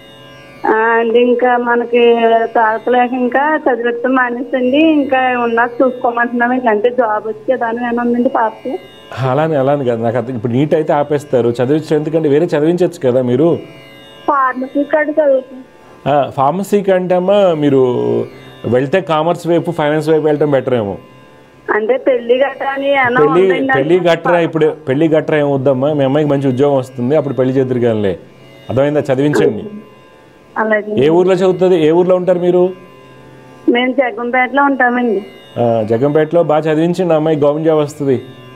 ఆ, అండ్ ఇంకా మనకి తాగలేక ఇంకా చదివిస్తాం మానేసండి ఇంకా ఉన్నాక చూసుకోమంటున్నామండి అంటే జాబ్ వచ్చేదాని ఏమైనా ఉందండి పాపకి అలానే అలానే కదా నాకు అర్థం ఇప్పుడు నీట్ అయితే ఆపేస్తారు చదివించడం ఎందుకంటే వేరే చదివించవచ్చు కదా మీరు ఫార్మసీ కార్డు చదువుతుంది ఆ, ఫార్మసీ కంటే అమ్మా మీరు వెళ్తే కామర్స్ వైపు ఫైనాన్స్ వైపు వెళ్ళటం బెటర్ ఏమో అంటే పెళ్లి గట్రా అని ఏమైనా పెళ్లి ఉందండి పెళ్లి గట్రా ఇప్పుడు పెళ్లి గట్రా ఏమొద్దమ్మా మీ అమ్మాయికి మంచి ఉద్యోగం వస్తుంది అప్పుడు పెళ్లి చేద్దరు కానీ అర్థమైందా చదివించండి అలాగే ఏ ఊర్లో చదువుతుంది ఏ ఊర్లో ఉంటారు మీరు మేము జగ్గంపేటలో ఉంటామండి ఆ, జగంపేటలో బాగా చదివించండి అమ్మాయి గవర్నమెంట్ జాబ్ వస్తుంది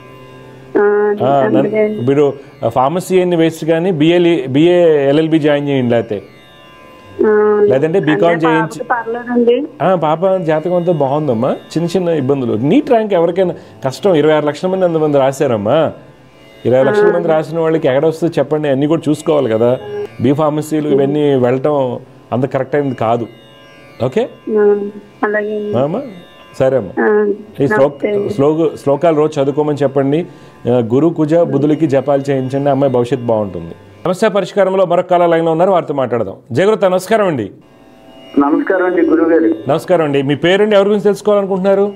ఆ, ఆ, నన్ను- మీరు ఫార్మసీ అన్ని వేస్ట్ కానీ బిఏ బిఏ ఎల్ఎల్బి జాయిన్ చేయండి లేకపోతే ఆ, లేదంటే బీకామ్ చేయించి పాపకి పర్లేదండి ఆ, పాప జాతకం అంతా బాగుందమ్మా చిన్న చిన్న ఇబ్బందులు నీట్ ర్యాంక్ ఎవరికైనా కష్టం ఇరవై ఆరు లక్షల మంది అంతమంది రాశారమ్మా ఇరవై లక్షల మంది రాసిన వాళ్ళకి ఎక్కడ వస్తుందో చెప్పండి అన్నీ కూడా చూసుకోవాలి కదా బీ ఫార్మసీలు ఇవన్నీ వెళ్ళటం అంత కరెక్ట్ అయింది కాదు ఓకే ఆ, అలాగే అమ్మా సరే అమ్మా ఆ, ఈ శ్లోక శ్లోక శ్లోకాలు రోజు చదువుకోమని చెప్పండి ఆ, గురు కుజ బుధులకి జపాలు చేయించండి అమ్మాయి భవిష్యత్తు బాగుంటుంది సమస్య పరిష్కారంలో మరొక కాల లైన్లో ఉన్నారు వారితో మాట్లాడదాం జయగురుత నమస్కారం అండి నమస్కారం అండి గురుగారు నమస్కారం అండి మీ పేరండి ఎవరి గురించి తెలుసుకోవాలనుకుంటున్నారు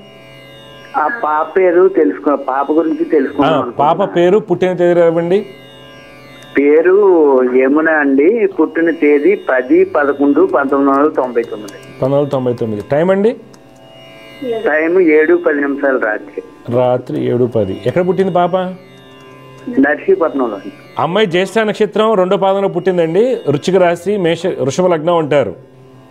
ఆ పాప పేరు తెలుసుకో పాప గురించి ఆ, తెలుసుకున్నాం పాప పేరు పుట్టిన తేదీ ఇవ్వండి పేరు యమున అండి పుట్టిన తేదీ పది పదకొండు పంతొమ్మిది వందల తొంభై తొమ్మిది పంతొమ్మిది వందల తొంభై తొమ్మిది టైం అండి టైం ఏడు పది నిమిషాలు రాత్రి రాత్రి ఏడు పది ఎక్కడ పుట్టింది పాప నర్సీపట్నంలో అమ్మాయి జ్యేష్ఠ నక్షత్రం రెండో పాదంలో పుట్టిందండి వృచ్చిక రాశి మేష వృషభ లగ్నం అంటారు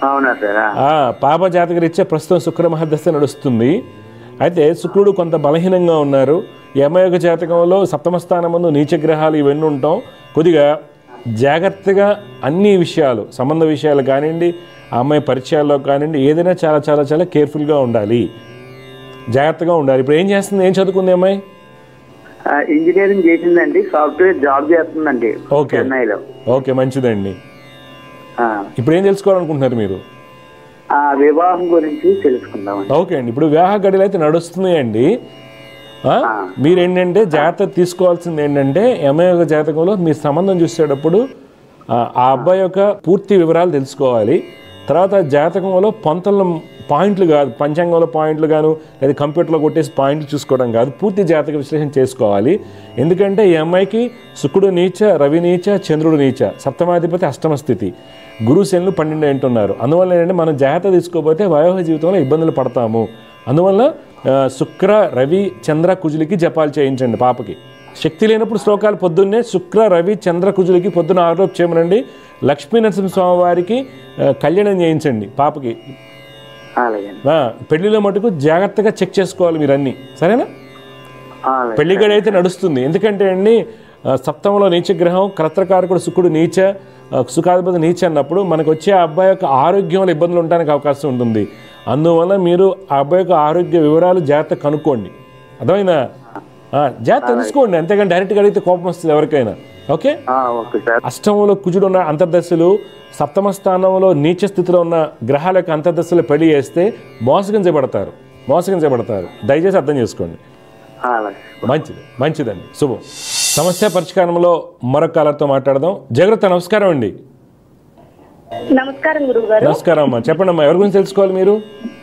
అవునా సార్ ఆ. ఆ, పాప జాతక రీత్యా ప్రస్తుతం శుక్ర మహదశ నడుస్తుంది అయితే శుక్రుడు కొంత బలహీనంగా ఉన్నారు ఈ అమ్మాయి యొక్క జాతకంలో సప్తమ స్థానం ముందు నీచ గ్రహాలు ఇవన్నీ ఉంటాం కొద్దిగా జాగ్రత్తగా అన్ని విషయాలు సంబంధ విషయాలు కానివ్వండి ఆ అమ్మాయి పరిచయాల్లో కానివ్వండి ఏదైనా చాలా చాలా చాలా కేర్ఫుల్గా ఉండాలి జాగ్రత్తగా ఉండాలి ఇప్పుడు ఏం చేస్తుంది ఏం చదువుకుంది ఈ అమ్మాయి ఆ, ఇంజనీరింగ్ చేసిందండి సాఫ్ట్వేర్ జాబ్ చేస్తుందండి ఓకే. చెన్నైలో ఓకే మంచిదండి ఆ, ఇప్పుడు ఏం తెలుసుకోవాలనుకుంటున్నారు మీరు ఆ వివాహం గురించి తెలుసుకుందామండి ఓకే అండి ఇప్పుడు వివాహ గడియలు అయితే నడుస్తున్నాయండి ఆ? మీరేంటంటే జాగ్రత్త తీసుకోవాల్సింది ఏంటంటే ఎంఐ యొక్క జాతకంలో మీ సంబంధం చూసేటప్పుడు ఆ ఆ అబ్బాయి యొక్క పూర్తి వివరాలు తెలుసుకోవాలి తర్వాత జాతకంలో పొంతల పాయింట్లు కాదు పంచాంగంలో పాయింట్లు గాను లేదా కంప్యూటర్లో కొట్టేసి పాయింట్లు చూసుకోవడం కాదు పూర్తి జాతక విశ్లేషణ చేసుకోవాలి ఎందుకంటే ఈ అమ్మాయికి శుక్రుడు నీచ రవి నీచ చంద్రుడు నీచ సప్తమాధిపతి అష్టమ స్థితి గురు శనులు పన్నెండు అంటున్నారు అందువల్ల ఏంటంటే మనం జాగ్రత్త తీసుకోకపోతే వైవాహ జీవితంలో ఇబ్బందులు పడతాము అందువల్ల ఆ, శుక్ర రవి చంద్ర కుజులకి జపాలు చేయించండి పాపకి శక్తి లేనప్పుడు శ్లోకాలు పొద్దున్నే శుక్ర రవి చంద్ర కుజులకి పొద్దున ఆరోప్ చేయమనండి లక్ష్మీ నరసింహస్వామి వారికి ఆ, కళ్యాణం చేయించండి పాపకి అలాగే ఆ, పెళ్లిలో మటుకు జాగ్రత్తగా చెక్ చేసుకోవాలి మీరు అన్నీ సరేనా అలాగే పెళ్లిగడ అయితే నడుస్తుంది ఎందుకంటే అండి ఆ, సప్తమంలో నీచగ్రహం కలత్రకారకుడు శుకుడు నీచ ఆ, సుఖాధిపతి నీచ అన్నప్పుడు మనకు వచ్చే ఆ అబ్బాయి యొక్క ఆరోగ్యంలో ఇబ్బందులు ఉండడానికి అవకాశం ఉంటుంది అందువల్ల మీరు ఆ అబ్బాయి యొక్క ఆరోగ్య వివరాలు జాగ్రత్త కనుక్కోండి అర్థమైందా ఆ, జాగ్రత్త తెలుసుకోండి అంతేగాని డైరెక్ట్గా అడిగితే కోపం వస్తుంది ఎవరికైనా ఓకే ఆ, ఓకే సార్ అష్టమంలో కుజుడు ఉన్న అంతర్దశలు సప్తమ స్థానంలో నీచ స్థితిలో ఉన్న గ్రహాల యొక్క అంతర్దశలు పెళ్లి చేస్తే మోసగించబడతారు మోసగించబడతారు దయచేసి అర్థం చేసుకోండి అలాగే మంచిది మంచిదండి శుభం సమస్య పరిష్కారంలో మరొక కాలర్తో మాట్లాడదాం జాగ్రత్త నమస్కారం అండి నమస్కారం గురువు గారు నమస్కారం అమ్మా చెప్పండి అమ్మా ఎవరి గురించి తెలుసుకోవాలి మీరు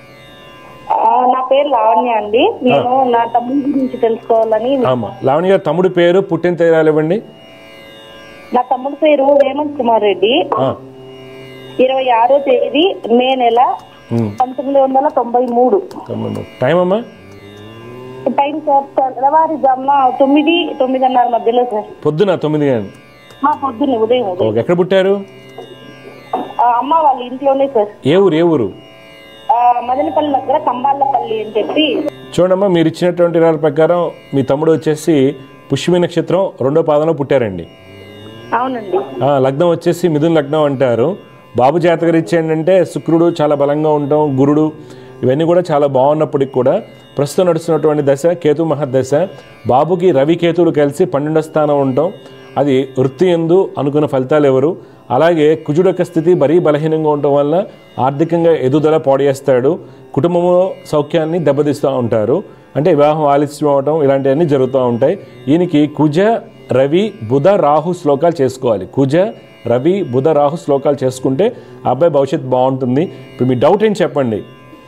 నా పేరు లావణ్య అండి నేను నా తమ్ముడి గురించి తెలుసుకోవాలని అమ్మా లావణ్య గారు తమ్ముడి పేరు పుట్టిన తేడాలు ఇవ్వండి నా తమ్ముడి పేరు హేమంత్ కుమార్ రెడ్డి ఆ, ఇరవై ఆరో తేదీ మే నెల ఉమ్, పంతొమ్మిది వందల తొంభై మూడు తమ్ముడు. టైం అమ్మా టైం సార్ తెల్లవారుజామున తొమ్మిది తొమ్మిదిన్నర మధ్యలో సార్ పొద్దున తొమ్మిది గంటలు మా పొద్దున్న ఉదయం ఉదయం ఓకే ఎక్కడ పుట్టారు ఆ, అమ్మ వాళ్ళ ఇంట్లోనే సార్ ఏ ఊరు ఏ ఊరు ఆ, మదనపల్లి దగ్గర కంబాళ్ళపల్లి అని చెప్పి చూడమ్మా మీరు ఇచ్చినటువంటి వివరాల ప్రకారం మీ తమ్ముడు వచ్చేసి పుష్యమి నక్షత్రం రెండో పాదంలో పుట్టారండి అవునండి ఆ, లగ్నం వచ్చేసి మిథున లగ్నం అంటారు బాబు జాతక రీత్యా ఏంటంటే శుక్రుడు చాలా బలంగా ఉండటం గురుడు ఇవన్నీ కూడా చాలా బాగున్నప్పటికి కూడా ప్రస్తుతం నడుస్తున్నటువంటి దశ కేతు మహర్దశ బాబుకి రవి కేతువులు కలిసి పన్నెండో స్థానం ఉండటం అది వృత్తి ఎందు అనుకున్న ఫలితాలు ఎవరు అలాగే కుజుడు యొక్క స్థితి మరీ బలహీనంగా ఉండటం వల్ల ఆర్థికంగా ఎదుగుదల పాడేస్తాడు కుటుంబంలో సౌఖ్యాన్ని దెబ్బతీస్తూ ఉంటారు అంటే వివాహం ఆలస్యం అవటం ఇలాంటివన్నీ జరుగుతూ ఉంటాయి ఈయనకి కుజ రవి బుధ రాహు శ్లోకాలు చేసుకోవాలి కుజ రవి బుధ రాహు శ్లోకాలు చేసుకుంటే ఆ అబ్బాయి భవిష్యత్తు బాగుంటుంది ఇప్పుడు మీ డౌట్ ఏంటి చెప్పండి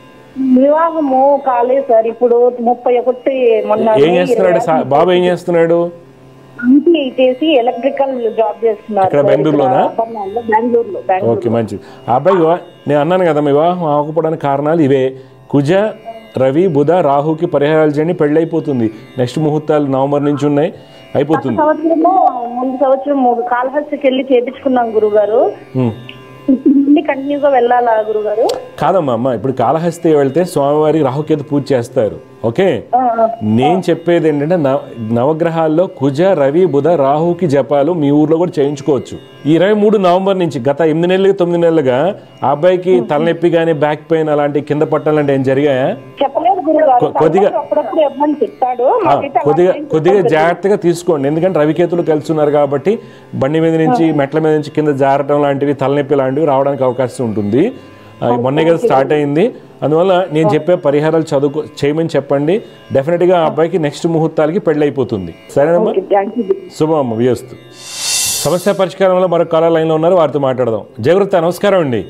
వివాహము కాలేదు సార్ ఇప్పుడు ముప్పై ఒకటి మొన్న ఏం చేస్తున్నాడు సా- బాబు ఏం చేస్తున్నాడు ఐటీఐ చేసి ఎలక్ట్రికల్ జాబ్ చేస్తున్నారు ఇక్కడ సార్ బెంగళూరులోనా? ఇక్కడ బెంగళూరులో బెంగళూరులో బెంగళూరు ఓకే మంచిది ఆ అబ్బాయి వివా- నేను అన్నాను కదా మీ వివాహం ఆగకపోవడానికి కారణాలు ఇవే కుజ రవి బుధ రాహుకి పరిహారాలు చేయండి పెళ్ళి అయిపోతుంది నెక్స్ట్ ముహూర్తాలు నవంబర్ నుంచి ఉన్నాయి అయిపోతుంది సంవత్సరము ముందు సంవత్సరం మూడు కాళహస్తికి వెళ్ళి చేపించుకున్నాం గురుగారు ఉమ్. ఇప్పుడు నుండి కంటిన్యూగా వెళ్ళాలా గురుగారు కాదమ్మా అమ్మ ఇప్పుడు కాళహస్తి వెళ్తే స్వామివారికి రాహుకేతు పూజ చేస్తారు ఓకే నేను చెప్పేది ఏంటంటే నవ నవగ్రహాల్లో కుజ రవి బుధ రాహుకి జపాలు మీ ఊర్లో కూడా చేయించుకోవచ్చు ఈ ఇరవై మూడు నవంబర్ నుంచి గత ఎనిమిది నెలలుగా తొమ్మిది నెలలుగా ఆ అబ్బాయికి తలనొప్పి కానీ బ్యాక్ పెయిన్ అలాంటి కింద పట్టాలంటే ఏం జరిగాయా చెప్పలేదు గురుగారు కొ- కొద్దిగా- అప్పుడప్పుడు ఇవ్వమని చెప్తాడు ఆ, మాకైతే అలా కొద్దిగా ఏం కొద్దిగా చెప్పలేదు. జాగ్రత్తగా తీసుకోండి ఎందుకంటే రవికేతులు కలిసి ఉన్నారు కాబట్టి బండి మీద నుంచి మెట్ల మీద నుంచి కింద జారటం లాంటివి తలనొప్పి లాంటివి రావడానికి అవకాశం ఉంటుంది ఆ, మొన్నే కదా స్టార్ట్ అయింది అందువల్ల నేను చెప్పే పరిహారాలు చదువుకో చేయమని చెప్పండి డెఫినెట్గా ఆ అబ్బాయికి నెక్స్ట్ ముహూర్తాలకి పెళ్ళి అయిపోతుంది సరేనమ్మా ఓకే, థ్యాంక్ యూ శుభం అమ్మ వియస్తు సమస్య పరిష్కారంలో మరొక కాలర్ లైన్లో ఉన్నారు వారితో మాట్లాడదాం జాగ్రత్త నమస్కారం అండి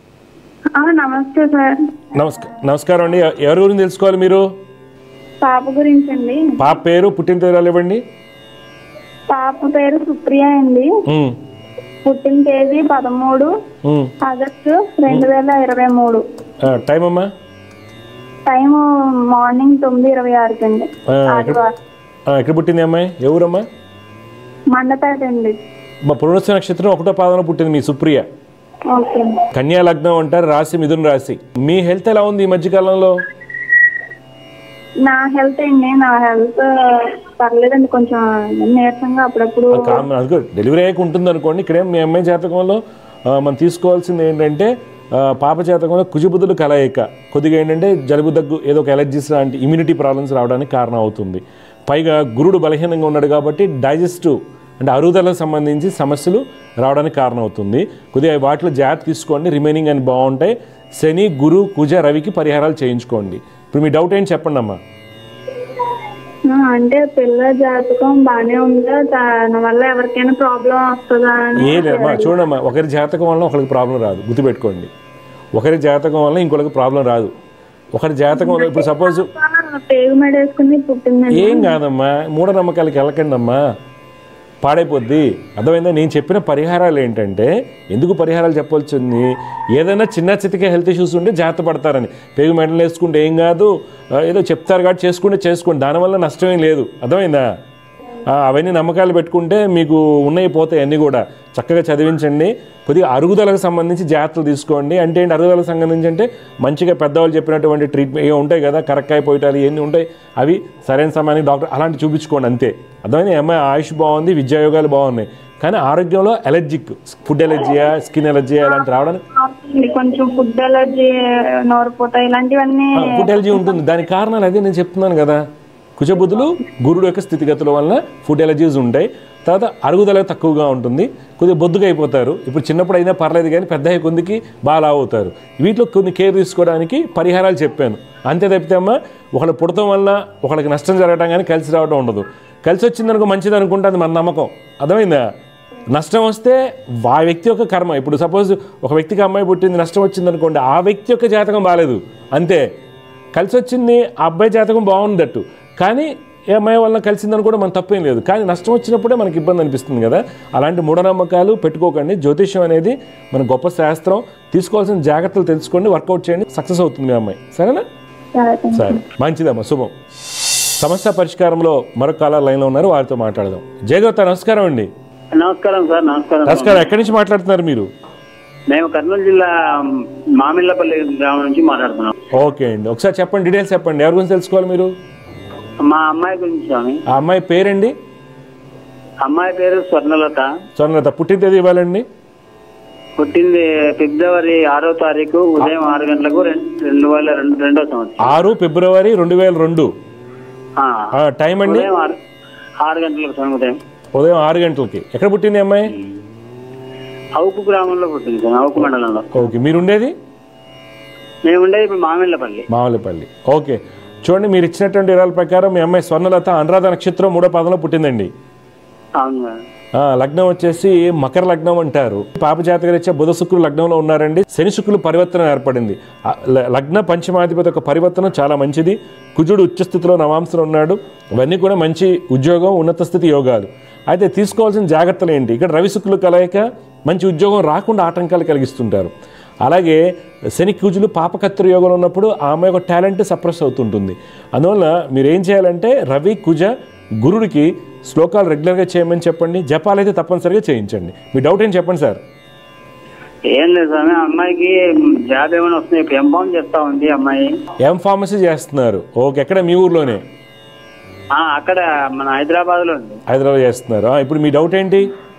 నమస్తే సార్ నమస్కారం నమస్కారం అండి ఎ- ఎవరి గురించి తెలుసుకోవాలి మీరు పాప గురించి అండి పాప పేరు పుట్టిన తేదీలు ఇవ్వండి పాప పేరు సుప్రియ అండి ఉమ్, పుట్టిన తేదీ పదమూడు ఉమ్. ఆగస్టు రెండు వేల ఇరవై మూడు ఆ, టైం అమ్మా టైం మార్నింగ్ తొమ్మిది ఇరవై ఆరుకి అండి ఆ, ఎక్కడ ఆదివారం ఆ, ఎక్కడ పుట్టింది అమ్మాయి ఏ ఊరమ్మా మండపేట అండి మా పునరుత్సవ నక్షత్రం ఒకటో పాదంలో పుట్టింది మీ సుప్రియ ఓకే కన్యా లగ్నం అంటారు రాశి మిథున రాశి మీ హెల్త్ ఎలా ఉంది ఈ మధ్యకాలంలో నా హెల్త్ అండి నా హెల్త్ పర్లేదండి కొంచెం నీరసంగా అప్పుడప్పుడు కామన్ అది కూడా డెలివరీ అయ్యాక ఉంటుంది అనుకోండి ఇక్కడేం మీ అమ్మాయి జాతకంలో ఆ, మనం తీసుకోవాల్సింది ఏంటంటే ఆ, పాప జాతకంలో కుజబుద్ధులు కలయిక కొద్దిగా ఏంటంటే జలుబు దగ్గు ఏదో ఒక ఎలర్జీస్ లాంటి ఇమ్యూనిటీ ప్రాబ్లమ్స్ రావడానికి కారణం అవుతుంది పైగా గురుడు బలహీనంగా ఉన్నాడు కాబట్టి డైజెస్టివ్ అంటే అరుగుదలకు సంబంధించి సమస్యలు రావడానికి కారణం అవుతుంది కొద్దిగా వాటిలో జాగ్రత్త తీసుకోండి రిమైనింగ్ అని బాగుంటాయి శని గురు కుజ రవికి పరిహారాలు చేయించుకోండి ఇప్పుడు మీ డౌట్ ఏంటి చెప్పండి అమ్మా ఆ, అంటే పిల్ల జాతకం బానే ఉందా దాని వల్ల ఎవరికైనా ప్రాబ్లం వస్తుందా అని ఏ లేదమ్మా చూడమ్మా ఒకరి జాతకం వల్ల ఒకరికి ప్రాబ్లం రాదు గుర్తుపెట్టుకోండి ఒకరి జాతకం వల్ల ఇంకొకరికి ప్రాబ్లం రాదు ఒకరి జాతకం వల్ల ఇప్పుడు సపోజ్ పేగు మెడ వేసుకుని పుట్టిందండి ఏం కాదమ్మా మూఢనమ్మకాలకి వెళ్ళకండి అమ్మా పాడైపోద్ది అర్థమైందా నేను చెప్పిన పరిహారాలు ఏంటంటే ఎందుకు పరిహారాలు చెప్పవలసింది ఏదైనా చిన్న చితికే హెల్త్ ఇష్యూస్ ఉంటే జాగ్రత్త పడతారని పేగు మెడలు వేసుకుంటే ఏం కాదు ఆ, ఏదో చెప్తారు కాబట్టి చేసుకుంటే చేసుకోండి దానివల్ల నష్టమేం లేదు అర్థమైందా ఆ, అవన్నీ నమ్మకాలు పెట్టుకుంటే మీకు ఉన్నాయి పోతాయి అన్నీ కూడా చక్కగా చదివించండి కొద్దిగా అరుగుదలకు సంబంధించి జాగ్రత్తలు తీసుకోండి అంటే ఏంటి అరుగుదలకు సంబంధించి అంటే మంచిగా పెద్దవాళ్ళు చెప్పినటువంటి ట్రీట్మెంట్ ఏ ఉంటాయి కదా కరెక్కాయ పోయటాలు ఇవన్నీ ఉంటాయి అవి సరైన సమయానికి డాక్టర్ అలాంటి చూపించుకోండి అంతే అర్థమైంది ఈ అమ్మాయి ఆయుష్ బాగుంది విద్యాయోగాలు బాగున్నాయి కానీ ఆరోగ్యంలో ఎలర్జిక్ ఫుడ్ ఎలర్జీయా స్కిన్ ఎలర్జీయా ఇలాంటి రావడానికి అవునండి, కొంచెం ఫుడ్ అలర్జీ నోరుపోట ఇలాంటివన్నీ ఫుడ్ ఎలర్జీ ఉంటుంది దానికి కారణాలు అదే నేను చెప్తున్నాను కదా కుజబుద్ధులు గురుడు యొక్క స్థితిగతుల వలన ఫుడ్ ఎలర్జీస్ ఉంటాయి తర్వాత అరుగుదల తక్కువగా ఉంటుంది కొద్దిగా బొద్దుగా అయిపోతారు ఇప్పుడు చిన్నప్పుడు అయినా పర్లేదు కానీ పెద్ద అయ్యే కొందికి బాగా లావు అవుతారు వీటిలో కొన్ని కేర్ తీసుకోవడానికి పరిహారాలు చెప్పాను అంతే తప్పితే అమ్మా ఒకళ్ళు పుడటం వల్ల ఒకళ్ళకి నష్టం జరగడం కానీ కలిసి రావడం ఉండదు కలిసి వచ్చిందనుకో మంచిది అనుకుంటే అది మన నమ్మకం అర్థమైందా నష్టం వస్తే ఆ వ్యక్తి యొక్క కర్మ ఇప్పుడు సపోజ్ ఒక వ్యక్తికి అమ్మాయి పుట్టింది నష్టం వచ్చింది అనుకోండి ఆ వ్యక్తి యొక్క జాతకం బాగాలేదు అంతే కలిసి వచ్చింది ఆ అబ్బాయి జాతకం బాగుందట్టు కానీ ఏ అమ్మాయి వల్ల కలిసిందని కూడా మన తప్పేం లేదు కానీ నష్టం వచ్చినప్పుడే మనకి ఇబ్బంది అనిపిస్తుంది కదా అలాంటి మూఢనమ్మకాలు పెట్టుకోకండి జ్యోతిష్యం అనేది మన గొప్ప శాస్త్రం తీసుకోవాల్సిన జాగ్రత్తలు తెలుసుకోండి వర్కౌట్ చేయండి సక్సెస్ అవుతుంది మీ అమ్మాయి సరేనా సరే మంచిదమ్మా శుభం సమస్య పరిష్కారంలో మరొక కాలర్ లైన్లో ఉన్నారు వారితో మాట్లాడదాం జయగోత నమస్కారం అండి నమస్కారం సార్ నమస్కారం నమస్కారం ఎక్కడి నుంచి మాట్లాడుతున్నారు మీరు మేము కర్నూలు జిల్లా మామిళ్ళపల్లి గ్రామం నుంచి మాట్లాడుతున్నాం ఓకే అండి ఒకసారి చెప్పండి డీటెయిల్స్ చెప్పండి ఎవరి గురించి తెలుసుకోవాలి మీరు మా అమ్మాయి గురించి స్వామి ఆ అమ్మాయి పేరండి అమ్మాయి పేరు స్వర్ణలత స్వర్ణలత పుట్టిన తేదీ ఇవ్వాలండి పుట్టింది ఫిబ్రవరి ఆరో తారీఖు ఉదయం ఆరు గంటలకు రెం- రెండు వేల రెండు రెండో సంవత్సరం ఆరు ఫిబ్రవరి రెండు వేల రెండు ఆ, ఆ, టైం అండి ఉదయం ఆరు ఆరు గంటలకు స్వామి ఉదయం ఉదయం ఆరు గంటలకి ఎక్కడ పుట్టింది ఈ అమ్మాయి అవుకు గ్రామంలో పుట్టింది సార్ అవుకు మండలంలో ఓకే మీరు ఉండేది మేము ఉండేది ఇప్పుడు మామిళ్ళపల్లి మామూలుపల్లి ఓకే చూడండి మీరు ఇచ్చినటువంటి వివరాల ప్రకారం మీ అమ్మాయి స్వర్ణలత అనురాధ నక్షత్రం మూడో పదంలో పుట్టిందండి అవును సార్ ఆ, లగ్నం వచ్చేసి మకర లగ్నం అంటారు పాప జాతకరీత్యా బుధ శుక్రులు లగ్నంలో ఉన్నారండి శని శుక్రులు పరివర్తన ఏర్పడింది ఆ, ల- లగ్న పంచమాధిపతి యొక్క పరివర్తన చాలా మంచిది కుజుడు ఉచ్చస్థితిలో నవాంశంలో ఉన్నాడు ఇవన్నీ కూడా మంచి ఉద్యోగం ఉన్నత స్థితి యోగాలు అయితే తీసుకోవాల్సిన జాగ్రత్తలు ఏంటి ఇక్కడ రవి శుక్రులు కలయిక మంచి ఉద్యోగం రాకుండా ఆటంకాలు కలిగిస్తుంటారు అలాగే శని కుజులు పాపకత్ర యోగంలో ఉన్నప్పుడు ఆమె యొక్క టాలెంట్ సప్రెస్ అవుతుంటుంది అందువల్ల మీరు ఏం చేయాలంటే రవి కుజ గురుడికి శ్లోకాలు రెగ్యులర్గా చేయమని చెప్పండి జపాలు అయితే తప్పనిసరిగా చేయించండి మీ డౌట్ ఏం చెప్పండి సార్ ఏం లేదు స్వామి అమ్మాయికి జాబ్ ఏమైనా వస్తుంది ఇప్పుడు ఎంబామ్ చేస్తా ఉంది అమ్మాయి ఎం ఫార్మసీ చేస్తున్నారు ఓకే ఎక్కడ మీ ఊర్లోనే ఆ, అక్కడ మన హైదరాబాద్ లో ఉంది హైదరాబాద్ చేస్తున్నారు ఆ, ఇప్పుడు మీ డౌట్ ఏంటి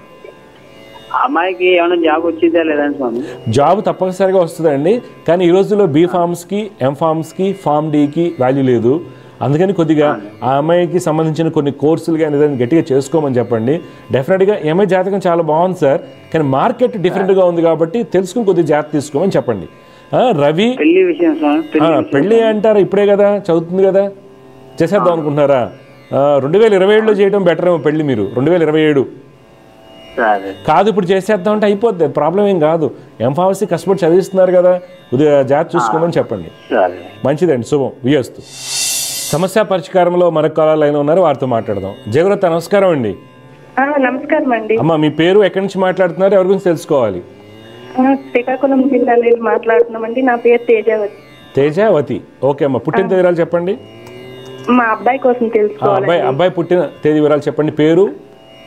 అమ్మాయికి ఏమైనా జాబ్ వచ్చిందా లేదా అని స్వామి జాబ్ తప్పనిసరిగా వస్తుందండి కానీ ఈ రోజుల్లో బీ ఫార్మ్స్కి ఎం ఫార్మ్స్కి ఫార్మ్ డీకి వాల్యూ లేదు అందుకని కొద్దిగా ఆ అమ్మాయికి సంబంధించిన కొన్ని కోర్సులు కానీ ఏదైనా గట్టిగా చేసుకోమని చెప్పండి డెఫినెట్గా ఎంఐ జాతకం చాలా బాగుంది సార్ కానీ మార్కెట్ డిఫరెంట్గా ఉంది కాబట్టి తెలుసుకుని కొద్దిగా జాగ్రత్త తీసుకోమని చెప్పండి ఆ, రవి పెళ్లి విషయం స్వామి ఆ, పెళ్లి విషయం. పెళ్ళి అంటారా ఇప్పుడే కదా చదువుతుంది కదా చేసేద్దాం అనుకుంటున్నారా రెండు వేల ఇరవై ఏడులో చేయడం బెటర్ ఏమో పెళ్ళి మీరు రెండు వేల ఇరవై ఏడు సరే కాదు ఇప్పుడు చేసేద్దాం అంటే అయిపోద్ది ప్రాబ్లం ఏం కాదు ఎంఫావసీ కష్టపడి చదివిస్తున్నారు కదా కొద్దిగా జాగ్రత్త చూసుకోమని చెప్పండి సరే మంచిదండి శుభం వియస్తు సమస్య పరిష్కారంలో మరొక కాలాలు లైన్ ఉన్నారు వారితో మాట్లాడదాం జయగురత నమస్కారం అండి నమస్కారం అండి అమ్మ మీ పేరు ఎక్కడి నుంచి మాట్లాడుతున్నారు ఎవరి గురించి తెలుసుకోవాలి ఆ, శ్రీకాకుళం జిల్లా నుండి మాట్లాడుతున్నామండి నా పేరు తేజావతి తేజావతి ఓకే అమ్మ పుట్టిన తేదీ వివరాలు చెప్పండి మా అబ్బాయి కోసం ఆ, తెలుసుకోవాలి అబ్బాయి అబ్బాయి పుట్టిన తేదీ వివరాలు చెప్పండి పేరు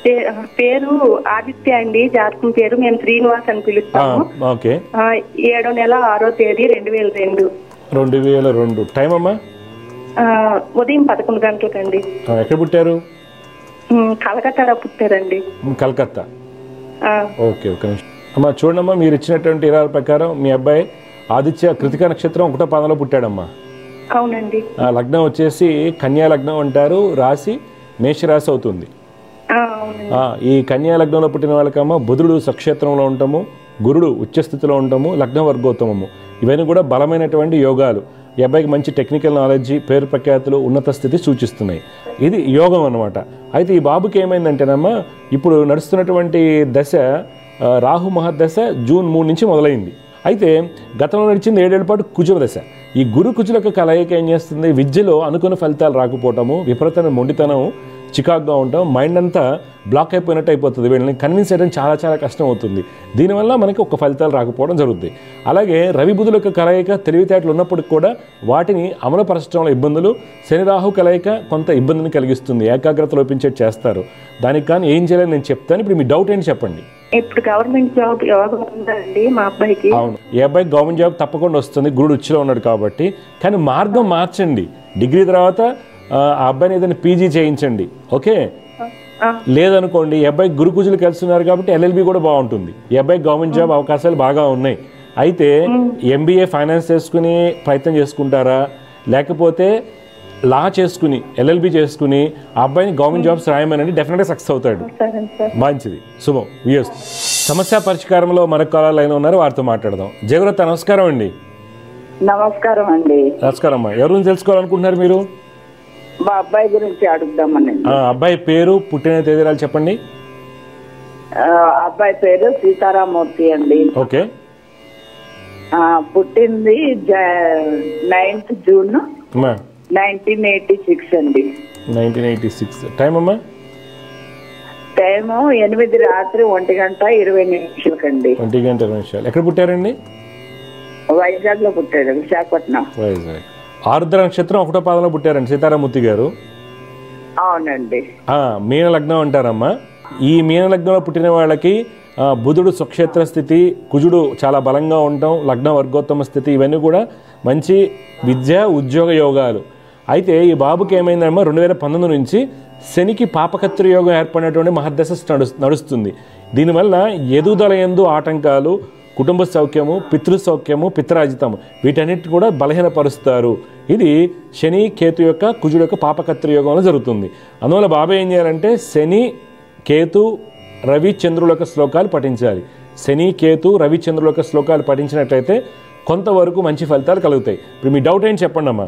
పే- పేరు ఆదిత్య అండి జాతకం పేరు మేము శ్రీనివాస్ అని ఆ, పిలుస్తాము ఓకే ఆ, ఏడో నెల ఆరో తేదీ రెండు వేల రెండు రెండు వేల రెండు టైం అమ్మా ఆ, ఉదయం పదకొండు గంటలకండి ఆ, ఎక్కడ పుట్టారు ఉమ్, కలకత్తాలో పుట్టారండి మ్, కలకత్తా ఆ, ఓకే ఒక నిమిషం అమ్మా చూడమ్మా మీరు ఇచ్చినటువంటి ఇరాల ప్రకారం మీ అబ్బాయి ఆదిత్య కృతిక నక్షత్రం ఒకటో పాదంలో పుట్టాడమ్మా అవునండి ఆ లగ్నం వచ్చేసి కన్యా లగ్నం అంటారు రాశి మేషరాశి అవుతుంది ఆ, అవునండి ఆ, ఈ కన్యా లగ్నంలో పుట్టిన వాళ్ళకమ్మ బుధుడు సక్షేత్రంలో ఉండటము గురుడు ఉచ్చస్థితిలో ఉండటము లగ్న వర్గోత్తమము ఇవన్నీ కూడా బలమైనటువంటి యోగాలు ఈ అబ్బాయికి మంచి టెక్నికల్ నాలెడ్జ్ పేరు ప్రఖ్యాతులు ఉన్నత స్థితి సూచిస్తున్నాయి ఇది యోగం అన్నమాట అయితే ఈ బాబుకి ఏమైందంటేనమ్మా ఇప్పుడు నడుస్తున్నటువంటి దశ ఆ, రాహు మహర్దశ జూన్ మూడు నుంచి మొదలైంది అయితే గతంలో నడిచింది ఏడేళ్ల పాటు కుజుల దశ ఈ గురు కుజుల యొక్క కలయిక ఏం చేస్తుంది విద్యలో అనుకున్న ఫలితాలు రాకపోవటము విపరీతమైన మొండితనం చికాగ్గా ఉంటాం మైండ్ అంతా బ్లాక్ అయిపోయినట్టు అయిపోతుంది వీళ్ళని కన్విన్స్ చేయడం చాలా చాలా కష్టం అవుతుంది దీనివల్ల మనకి ఒక ఫలితాలు రాకపోవడం జరుగుతుంది అలాగే రవి బుధుల యొక్క కలయిక తెలివితేటలు ఉన్నప్పటికి కూడా వాటిని అమలుపరచడంలో ఇబ్బందులు శని రాహు కలయిక కొంత ఇబ్బందిని కలిగిస్తుంది ఏకాగ్రత లోపించేట్టు చేస్తారు దానికి కానీ ఏం చేయాలని నేను చెప్తాను ఇప్పుడు మీ డౌట్ ఏంటి చెప్పండి ఇప్పుడు గవర్నమెంట్ జాబ్ యోగం ఉందండి మా అబ్బాయికి అవును ఈ అబ్బాయి గవర్నమెంట్ జాబ్ తప్పకుండా వస్తుంది గురుడు ఉచ్చిలో ఉన్నాడు కాబట్టి కానీ మార్గం మార్చండి డిగ్రీ తర్వాత ఆ ఆ అబ్బాయిని ఏదైనా పీజీ చేయించండి ఓకే ఆ, లేదనుకోండి ఈ అబ్బాయి గురు కుజులు కలిసి ఉన్నారు కాబట్టి ఎల్ఎల్బి కూడా బాగుంటుంది ఈ అబ్బాయి గవర్నమెంట్ జాబ్ అవకాశాలు బాగా ఉన్నాయి అయితే ఎంబీఏ ఫైనాన్స్ చేసుకుని ప్రయత్నం చేసుకుంటారా లేకపోతే లా చేసుకుని ఎల్ఎల్బి చేసుకుని ఆ అబ్బాయిని గవర్నమెంట్ జాబ్స్ రాయమనండి డెఫినెట్గా సక్సెస్ అవుతాడు సరే సార్ మంచిది శుభం వియస్ సమస్య పరిష్కారంలో మరొక కాలాలు లైన్ ఉన్నారు వారితో మాట్లాడదాం జయవ్రత నమస్కారం అండి నమస్కారం అండి నమస్కారం అమ్మా ఎవరు గురించి తెలుసుకోవాలనుకుంటున్నారు మీరు మా అబ్బాయి గురించి అడుగుదామని ఆ, అబ్బాయి పేరు పుట్టిన తేదీరాలు చెప్పండి ఆ, అబ్బాయి పేరు సీతారామూర్తి అండి ఓకే ఆ, పుట్టింది నైన్త్ జూన్ అమ్మా నైన్టీన్ ఎయిటీ సిక్స్ అండి నైన్టీన్ ఎయిటీ సిక్స్ టైం అమ్మా టైము ఎనిమిది రాత్రి ఒంటి గంట ఇరవై నిమిషాలకండి ఒంటి గంట ఇరవై నిమిషాలు ఎక్కడ పుట్టారండి వైజాగ్ లో పుట్టాడు విశాఖపట్నం వైజాగ్ ఆరుద్ర నక్షత్రం ఒకటో పాదంలో పుట్టారండి సీతారామూర్తి గారు అవునండి ఆ, మీన లగ్నం అంటారమ్మా ఈ మీన లగ్నంలో పుట్టిన వాళ్ళకి ఆ, బుధుడు స్వక్షేత్ర స్థితి కుజుడు చాలా బలంగా ఉండటం లగ్న వర్గోత్తమ స్థితి ఇవన్నీ కూడా మంచి విద్య ఉద్యోగ యోగాలు అయితే ఈ బాబుకి ఏమైందమ్మా రెండు వేల పంతొమ్మిది నుంచి శనికి పాపకత్రి యోగం ఏర్పడినటువంటి మహర్దశ నడు నడుస్తుంది దీనివల్ల ఎదుగుదల ఎందు ఆటంకాలు కుటుంబ సౌఖ్యము పితృ సౌఖ్యము పిత్రాజితము వీటన్నిటి కూడా బలహీనపరుస్తారు ఇది శని కేతు యొక్క కుజుడు యొక్క పాపకత్రి యోగంలో జరుగుతుంది అందువల్ల బాబాయ్ ఏం చేయాలంటే శని కేతు రవి చంద్రుల యొక్క శ్లోకాలు పఠించాలి శని కేతు రవి చంద్రుల యొక్క శ్లోకాలు పఠించినట్లయితే కొంతవరకు మంచి ఫలితాలు కలుగుతాయి ఇప్పుడు మీ డౌట్ ఏంటి చెప్పండి అమ్మా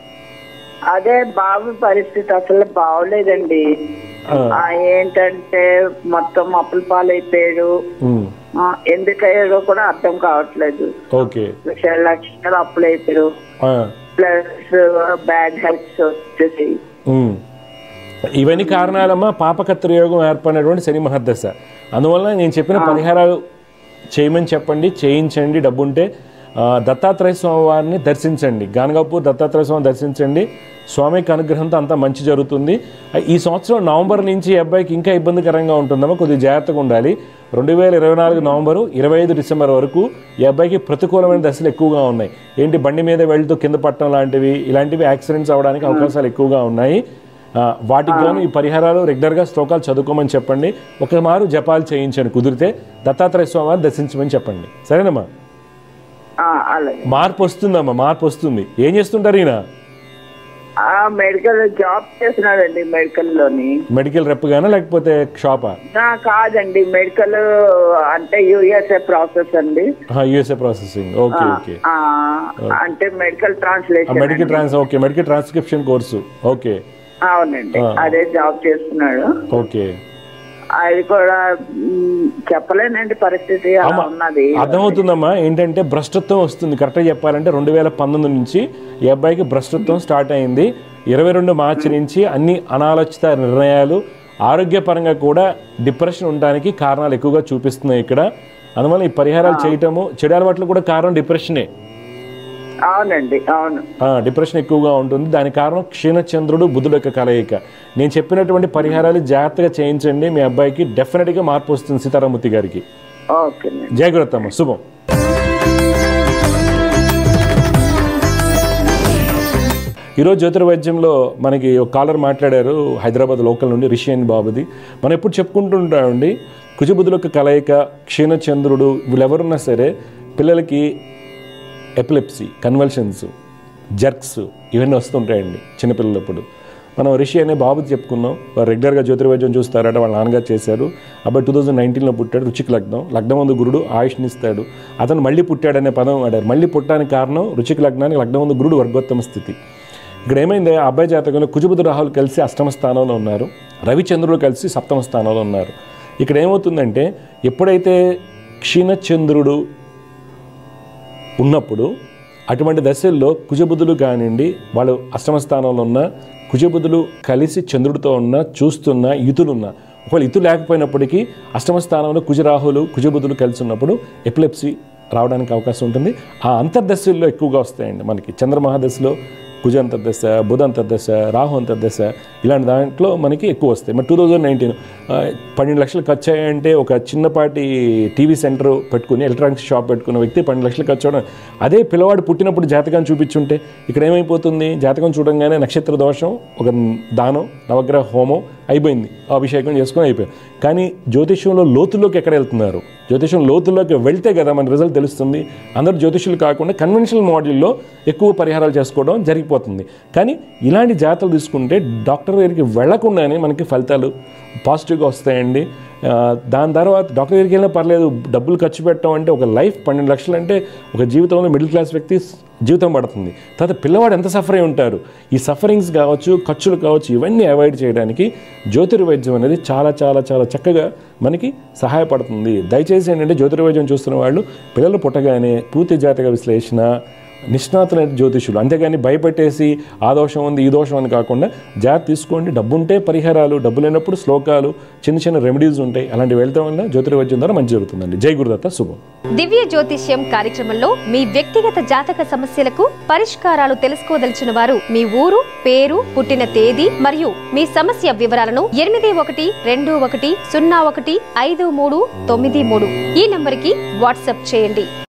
అదే బాబు పరిస్థితి అసలు బాగోలేదండి ఆ, ఆ, ఏంటంటే మొత్తం అప్పుల పాలైపోయాడు ఉమ్, ఆ, ఎందుకయ్యాడో కూడా అర్థం కావట్లేదు ఓకే లక్షల లక్షలు అప్పులు అయిపోయారు ఆ, ప్లస్ బ్యాడ్ హెల్త్ వచ్చేసి ఉమ్. ఇవన్నీ కారణాలమ్మా పాపకత్ర యోగం ఏర్పడినటువంటి శని మహర్దశ అందువల్ల నేను చెప్పిన పరిహారాలు చేయమని చెప్పండి చేయించండి డబ్బుంటే ఆ, దత్తాత్రేయ స్వామి వారిని దర్శించండి గానగపూర్ దత్తాత్రేయ స్వామిని దర్శించండి స్వామికి అనుగ్రహంతో అంతా మంచి జరుగుతుంది ఆ, ఈ సంవత్సరం నవంబర్ నుంచి ఈ అబ్బాయికి ఇంకా ఇబ్బందికరంగా ఉంటుందమ్మా కొద్దిగా జాగ్రత్తగా ఉండాలి రెండు వేల ఇరవై నాలుగు నవంబరు ఇరవై ఐదు డిసెంబర్ వరకు ఈ అబ్బాయికి ప్రతికూలమైన దశలు ఎక్కువగా ఉన్నాయి ఏంటి బండి మీద వెళ్తూ కింద పట్టడం లాంటివి ఇలాంటివి యాక్సిడెంట్స్ అవడానికి అవకాశాలు ఎక్కువగా ఉన్నాయి ఆ, వాటికి గాను ఈ పరిహారాలు రెగ్యులర్గా శ్లోకాలు చదువుకోమని చెప్పండి ఒక మారు జపాలు చేయించండి కుదిరితే దత్తాత్రేయ స్వామి వారిని దర్శించమని చెప్పండి సరేనమ్మా ఆ, అలాగే మార్పు వస్తుందమ్మా మార్పు వస్తుంది ఏం చేస్తుంటారు ఈయన ఆ మెడికల్ జాబ్ చేస్తున్నాడండి మెడికల్ లోని మెడికల్ రెప్ గానా లేకపోతే షాపా ఆ, కాదండి మెడికల్ అంటే యుఎస్ఏ ప్రాసెస్ అండి యూఎస్ఏ ప్రాసెసింగ్ ఓకే ఓకే ఆ, అంటే medical medical translation trans okay medical transcription course okay అవునండి ఆ. అదే జాబ్ చేస్తున్నాడు ఓకే అది కూడా మ్, చెప్పలేనండి పరిస్థితి అలా అమ్మా, ఉన్నది అర్థమవుతుందమ్మా ఏంటంటే భ్రష్టత్వం వస్తుంది కరెక్ట్గా చెప్పాలంటే రెండు వేల పంతొమ్మిది నుంచి ఈ అబ్బాయికి భ్రష్టత్వం స్టార్ట్ అయింది ఇరవై రెండు మార్చి నుంచి అన్ని అనాలోచిత నిర్ణయాలు ఆరోగ్యపరంగా కూడా డిప్రెషన్ ఉండడానికి కారణాలు ఎక్కువగా చూపిస్తున్నాయి ఇక్కడ అందువల్ల ఈ పరిహారాలు చేయటము చెడు అలవాట్లు కూడా కారణం డిప్రెషనే అవునండి అవును ఆ, డిప్రెషన్ ఎక్కువగా ఉంటుంది దానికి కారణం క్షీణచంద్రుడు బుధుడు యొక్క కలయిక నేను చెప్పినటువంటి పరిహారాలు జాగ్రత్తగా చేయించండి మీ అబ్బాయికి డెఫినెట్గా మార్పు వస్తుంది సీతారామూర్తి గారికి ఓకేనండి జాగ్రత్తమ్మ శుభం ఈరోజు జ్యోతిర్వైద్యంలో మనకి ఒక కాలర్ మాట్లాడారు హైదరాబాద్ లోకల్ నుండి రిషి అని బాబుది మనం ఎప్పుడు చెప్పుకుంటుంటామండి కుజబుధులకు కలయిక క్షీణచంద్రుడు వీళ్ళెవరున్నా సరే పిల్లలకి ఎపిలెప్సీ కన్వల్షన్స్ జర్క్స్ ఇవన్నీ వస్తుంటాయండి చిన్నపిల్లలప్పుడు మనం రిషి అనే బాబు చెప్పుకున్నాం వారు రెగ్యులర్గా జ్యోతిర్వైద్యం చూస్తారట వాళ్ళ నాన్నగారు చేశారు అబ్బాయి టూ థౌజండ్ నైన్టీన్లో పుట్టాడు రుచికి లగ్నం లగ్నం ముందు గురుడు ఆయుష్నిస్తాడు అతను మళ్ళీ పుట్టాడనే పదం వాడారు మళ్ళీ పుట్టడానికి కారణం రుచికి లగ్నానికి లగ్నం ముందు గురుడు వర్గోత్తమ స్థితి ఇక్కడ ఏమైంది ఆ అబ్బాయి జాతకంలో కుజబుధ రాహులు కలిసి అష్టమ స్థానంలో ఉన్నారు రవిచంద్రుడు కలిసి సప్తమ స్థానంలో ఉన్నారు ఇక్కడ ఏమవుతుందంటే ఎప్పుడైతే క్షీణచంద్రుడు ఉన్నప్పుడు అటువంటి దశల్లో కుజబుధులు కానివ్వండి వాళ్ళు అష్టమ స్థానంలో ఉన్న కుజబుధులు కలిసి చంద్రుడితో ఉన్న చూస్తున్న ఇతులున్న ఒకవేళ ఇతు లేకపోయినప్పటికీ అష్టమ స్థానంలో కుజరాహులు కుజబుధులు కలిసి ఉన్నప్పుడు ఎపిలెప్సీ రావడానికి అవకాశం ఉంటుంది ఆ అంతర్దశల్లో ఎక్కువగా వస్తాయండి మనకి చంద్రమహాదశలో కుజ అంతర్దశ బుధ అంతర్దశ రాహు అంతర్దశ ఇలాంటి దాంట్లో మనకి ఎక్కువ వస్తాయి మరి టూ థౌజండ్ నైన్టీన్ పన్నెండు లక్షలు ఖర్చు అయ్యాయంటే ఒక చిన్నపాటి టీవీ సెంటర్ పెట్టుకుని ఎలక్ట్రానిక్స్ షాప్ పెట్టుకున్న వ్యక్తి పన్నెండు లక్షలు ఖర్చు అవడం అదే పిల్లవాడు పుట్టినప్పుడు జాతకాన్ని చూపించుంటే ఇక్కడ ఏమైపోతుంది జాతకం చూడంగానే నక్షత్ర దోషం ఒక దానం నవగ్రహ హోమం అయిపోయింది అభిషేకం చేసుకొని అయిపోయింది కానీ జ్యోతిష్యంలో లోతుల్లోకి ఎక్కడ వెళ్తున్నారు జ్యోతిష్యం లోతుల్లోకి వెళ్తే కదా మన రిజల్ట్ తెలుస్తుంది అందరూ జ్యోతిష్యులు కాకుండా కన్వెన్షనల్ మోడల్లో ఎక్కువ పరిహారాలు చేసుకోవడం జరిగిపోతుంది కానీ ఇలాంటి జాతలు తీసుకుంటే డాక్టర్ దగ్గరికి వెళ్లకుండానే మనకి ఫలితాలు పాజిటివ్గా వస్తాయండి ఆ, దాని తర్వాత డాక్టర్ దగ్గరికి వెళ్ళినా పర్లేదు డబ్బులు ఖర్చు పెట్టడం అంటే ఒక లైఫ్ పన్నెండు లక్షలు అంటే ఒక జీవితంలో మిడిల్ క్లాస్ వ్యక్తి జీవితం పడుతుంది తర్వాత పిల్లవాడు ఎంత సఫర్ అయి ఉంటారు ఈ సఫరింగ్స్ కావచ్చు ఖర్చులు కావచ్చు ఇవన్నీ అవాయిడ్ చేయడానికి జ్యోతిర్వైద్యం అనేది చాలా చాలా చాలా చక్కగా మనకి సహాయపడుతుంది దయచేసి ఏంటంటే జ్యోతిర్వైద్యం చూస్తున్న వాళ్ళు పిల్లలు పుట్టగానే పూర్తి జాతక విశ్లేషణ నిష్ణాతులైన జ్యోతిషులు అంతేగాని భయపెట్టేసి ఆ దోషం ఉంది ఈ దోషం అని కాకుండా జాగ్రత్త తీసుకోండి డబ్బు ఉంటే పరిహారాలు డబ్బు లేనప్పుడు శ్లోకాలు చిన్న చిన్న రెమెడీస్ ఉంటాయి అలాంటివి వెళ్తాం వల్ల జ్యోతిర్వైద్యం ద్వారా మంచి జరుగుతుందండి జై గురుదత్త శుభం దివ్య జ్యోతిష్యం కార్యక్రమంలో మీ వ్యక్తిగత జాతక సమస్యలకు పరిష్కారాలు తెలుసుకోదలిచిన వారు మీ ఊరు పేరు పుట్టిన తేదీ మరియు మీ సమస్య వివరాలను ఎనిమిది ఒకటి రెండు ఒకటి సున్నా ఒకటి ఐదు మూడు తొమ్మిది మూడు ఈ నంబరికి వాట్సాప్ చేయండి